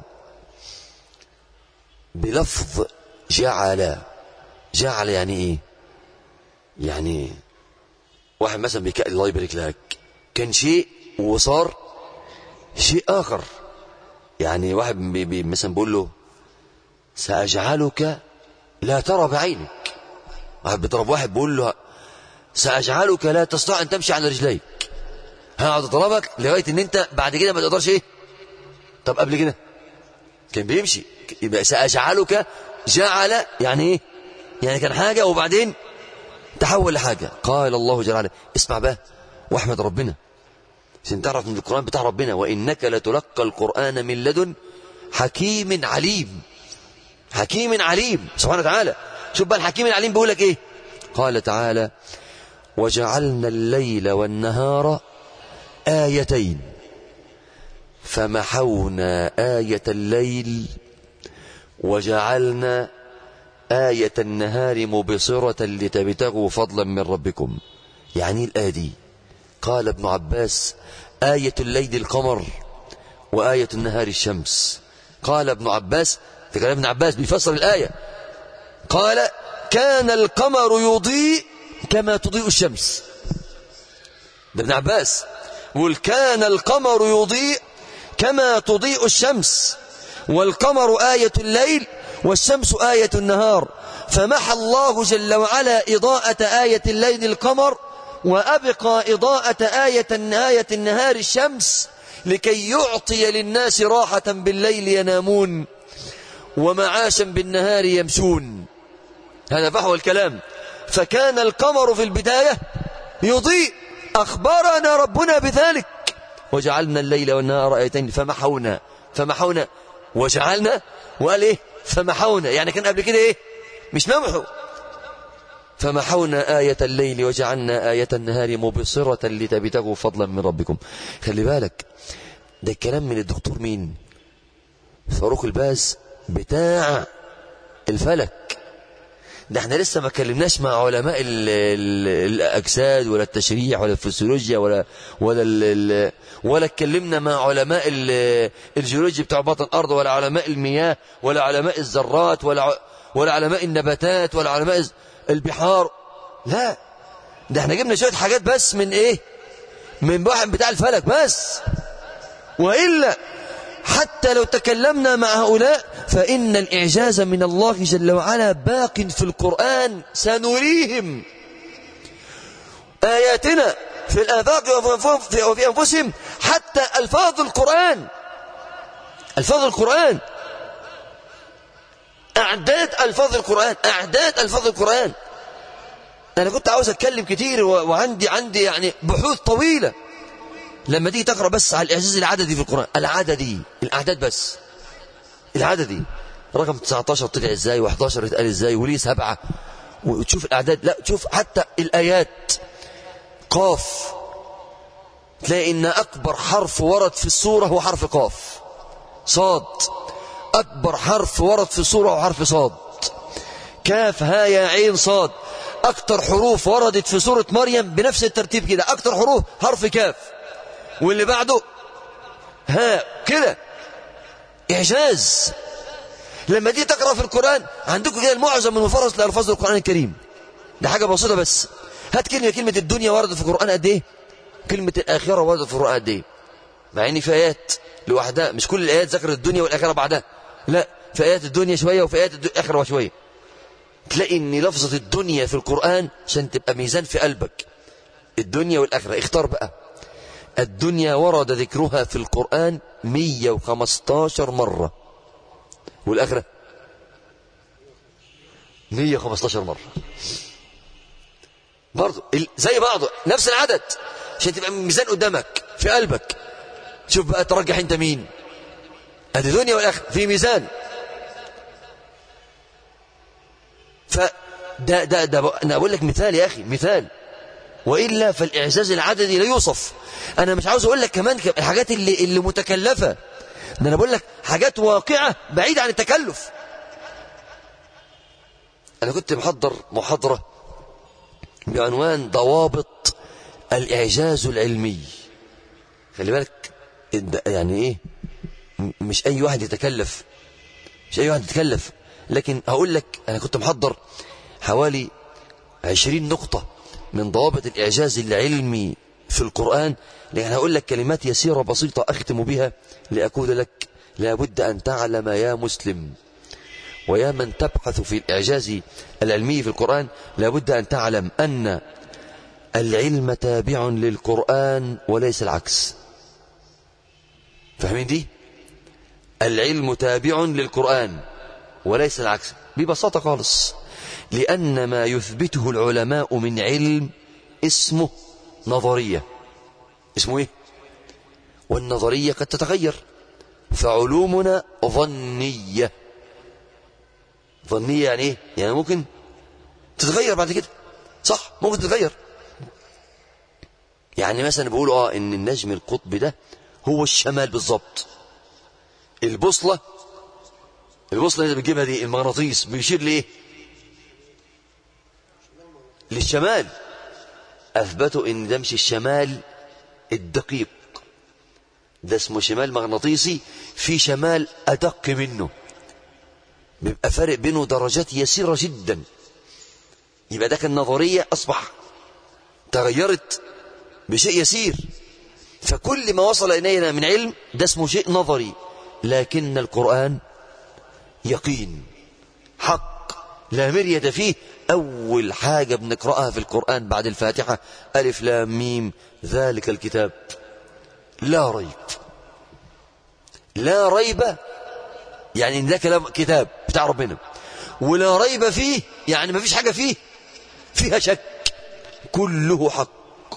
بلفظ جعل جعل يعني ايه يعني واحد مثلا بيك الله يبارك لك كان شيء وصار شيء آخر يعني واحد بي بي مثلا بيقول له سأجعلك لا ترى بعينك واحد بيضرب واحد بيقول له سأجعلك لا تستطيع أن تمشي على رجليك هقعد اضربك لغاية ان انت بعد كده ما تقدرش ايه طب قبل كده كان بيمشي يبقى سأجعلك جعل يعني ايه يعني كان حاجة وبعدين تحول لحاجة قال الله جل وعلا اسمع بقى واحمد ربنا عشان تعرف من القرآن بتاع ربنا وإنك لتلقى القرآن من لدن حكيم عليم حكيم عليم سبحانه وتعالى شوف بقى الحكيم العليم بيقول لك ايه قال تعالى وجعلنا الليل والنهار آيتين فمحونا آية الليل وجعلنا آية النهار مبصرة لتبتغوا فضلا من ربكم يعني الآية دي قال ابن عباس آية الليل القمر وآية النهار الشمس قال ابن عباس ده كلام ابن عباس بيفسر الآية قال كان القمر يضيء كما تضيء الشمس ده ابن عباس يقول كان القمر يضيء كما تضيء الشمس والقمر آية الليل والشمس آية النهار فمحى الله جل وعلا إضاءة آية الليل القمر وأبقى إضاءة آية آية النهار الشمس لكي يعطي للناس راحة بالليل ينامون ومعاشا بالنهار يمشون هذا فحوى الكلام فكان القمر في البداية يضيء أخبرنا ربنا بذلك وجعلنا الليل والنهار آيتين فمحونا فمحونا وجعلنا وقال إيه فمحونا يعني كان قبل كده إيه مش ممحو فمحونا آية الليل وجعلنا آية النهار مبصرة لتبتغوا فضلا من ربكم خلي بالك ده الكلام من الدكتور مين فاروق الباز بتاع الفلك ده احنا لسه ما كلمناش مع علماء ال ال الاجساد ولا التشريح ولا الفسيولوجيا ولا ولا ال ال ولا اتكلمنا مع علماء ال- الجيولوجيا بتاع بطن الارض ولا علماء المياه ولا علماء الذرات ولا ع- ولا علماء النباتات ولا علماء الز- البحار لا ده احنا جبنا شويه حاجات بس من ايه من واحد بتاع الفلك بس والا حتى لو تكلمنا مع هؤلاء فإن الإعجاز من الله جل وعلا باق في القرآن سنريهم آياتنا في الآفاق وفي- وفي أنفسهم حتى ألفاظ القرآن ألفاظ القرآن أعداد ألفاظ القرآن أعداد ألفاظ القرآن أنا كنت عاوز أتكلم كتير و- وعندي عندي يعني بحوث طويلة لما تيجي تقرأ بس على الإعجاز العددي في القرآن العددي الأعداد بس العددي رقم 19 طلع ازاي و11 اتقال ازاي وليه سبعة وتشوف الأعداد لا تشوف حتى الآيات قاف تلاقي إن أكبر حرف ورد في السورة هو حرف قاف صاد أكبر حرف ورد في السورة هو حرف صاد كاف ها يا عين صاد أكتر حروف وردت في سورة مريم بنفس الترتيب كده أكتر حروف حرف كاف واللي بعده ها كده إعجاز لما دي تقرأ في القرآن عندكم كده المعظم من مفرس لألفاظ القرآن الكريم ده حاجة بسيطة بس هات كلمة كلمة الدنيا وردت في القرآن قد إيه كلمة الآخرة وردت في القرآن قد إيه مع إن في آيات لوحدها مش كل الآيات ذكرت الدنيا والآخرة بعدها لا في آيات الدنيا شوية وفي آيات الآخرة شوية تلاقي إن لفظة الدنيا في القرآن عشان تبقى ميزان في قلبك الدنيا والآخرة اختار بقى الدنيا ورد ذكرها في القرآن 115 مرة والآخرة 115 مرة برضو ال- زي بعضه نفس العدد عشان تبقى ميزان قدامك في قلبك شوف بقى ترجح انت مين ادي دنيا والاخره في ميزان ف ده ده ده ب- انا اقول لك مثال يا اخي مثال والا فالاعجاز العددي لا يوصف انا مش عاوز اقول لك كمان ك- الحاجات اللي اللي متكلفه ده انا بقول لك حاجات واقعه بعيده عن التكلف انا كنت محضر محاضره بعنوان ضوابط الاعجاز العلمي خلي بالك الد- يعني ايه م- مش اي واحد يتكلف مش اي واحد يتكلف لكن هقول لك انا كنت محضر حوالي عشرين نقطة من ضوابط الإعجاز العلمي في القرآن لكن هقول لك كلمات يسيرة بسيطة أختم بها لأقول لك لابد أن تعلم يا مسلم ويا من تبحث في الإعجاز العلمي في القرآن لابد أن تعلم أن العلم تابع للقرآن وليس العكس فاهمين دي العلم تابع للقرآن وليس العكس ببساطة خالص لأن ما يثبته العلماء من علم اسمه نظرية اسمه ايه والنظرية قد تتغير فعلومنا ظنية ظنية يعني ايه يعني ممكن تتغير بعد كده صح ممكن تتغير يعني مثلا بيقولوا اه ان النجم القطب ده هو الشمال بالظبط البوصلة البوصلة اللي بتجيبها دي المغناطيس بيشير لإيه للشمال أثبتوا إن ده مش الشمال الدقيق ده اسمه شمال مغناطيسي في شمال أدق منه بيبقى فارق بينه درجات يسيرة جدا يبقى ده كان نظرية أصبح تغيرت بشيء يسير فكل ما وصل إلينا من علم ده اسمه شيء نظري لكن القرآن يقين حق لا مرية فيه أول حاجة بنقرأها في القرآن بعد الفاتحة ألف لام ميم ذلك الكتاب لا ريب لا ريب يعني إن ده كلام كتاب بتاع ربنا ولا ريب فيه يعني ما فيش حاجة فيه فيها شك كله حق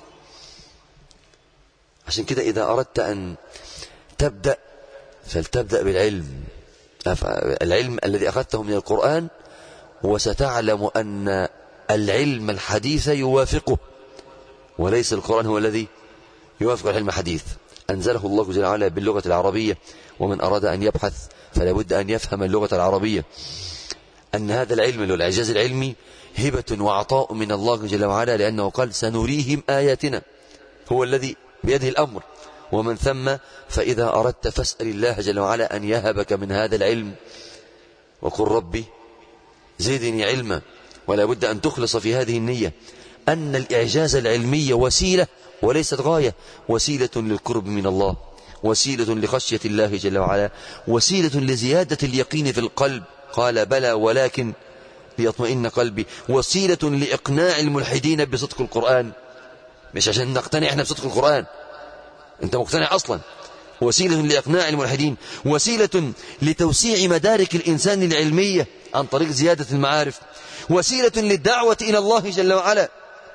عشان كده إذا أردت أن تبدأ فلتبدأ بالعلم العلم الذي أخذته من القرآن وستعلم أن العلم الحديث يوافقه وليس القرآن هو الذي يوافق العلم الحديث أنزله الله جل وعلا باللغة العربية ومن أراد أن يبحث فلا بد أن يفهم اللغة العربية أن هذا العلم والإعجاز العلمي هبة وعطاء من الله جل وعلا لأنه قال سنريهم آياتنا هو الذي بيده الأمر ومن ثم فإذا أردت فاسأل الله جل وعلا أن يهبك من هذا العلم وقل ربي زدني علما ولا بد أن تخلص في هذه النية أن الإعجاز العلمي وسيلة وليست غاية وسيلة للقرب من الله وسيلة لخشية الله جل وعلا وسيلة لزيادة اليقين في القلب قال بلى ولكن ليطمئن قلبي وسيلة لإقناع الملحدين بصدق القرآن مش عشان نقتنع احنا بصدق القرآن انت مقتنع اصلا وسيلة لإقناع الملحدين وسيلة لتوسيع مدارك الإنسان العلمية عن طريق زيادة المعارف وسيلة للدعوة إلى الله جل وعلا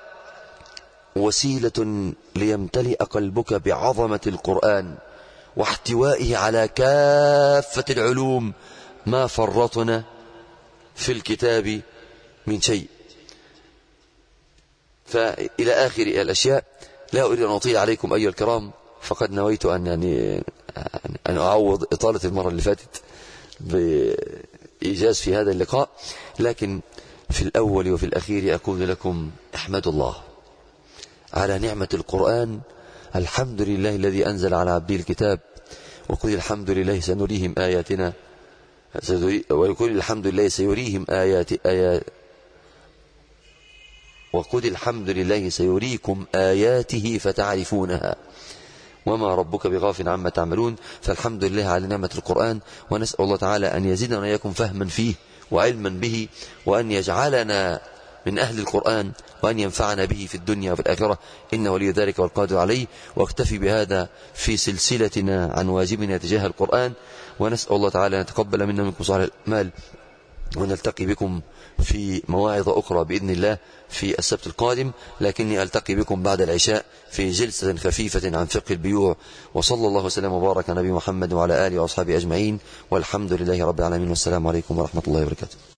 وسيلة ليمتلئ قلبك بعظمة القرآن واحتوائه على كافة العلوم ما فرطنا في الكتاب من شيء فإلى آخر الأشياء لا أريد أن أطيل عليكم أيها الكرام فقد نويت أن يعني أن أعوض إطالة المرة اللي فاتت بإيجاز في هذا اللقاء لكن في الأول وفي الأخير أقول لكم احمدوا الله على نعمة القرآن الحمد لله الذي أنزل على عبده الكتاب وقل الحمد لله سنريهم آياتنا ويقول الحمد لله سيريهم آيات آيات وقل الحمد لله سيريكم آياته فتعرفونها وما ربك بغافل عما تعملون فالحمد لله على نعمة القرآن ونسأل الله تعالى أن يزيدنا وإياكم فهما فيه وعلما به وأن يجعلنا من أهل القرآن وأن ينفعنا به في الدنيا وفي الآخرة إن ولي ذلك والقادر عليه واكتفي بهذا في سلسلتنا عن واجبنا تجاه القرآن ونسأل الله تعالى أن يتقبل منا منكم صالح الأعمال ونلتقي بكم في مواعظ أخرى بإذن الله في السبت القادم لكني ألتقي بكم بعد العشاء في جلسة خفيفة عن فقه البيوع وصلى الله وسلم وبارك على نبي محمد وعلى آله وأصحابه أجمعين والحمد لله رب العالمين والسلام عليكم ورحمة الله وبركاته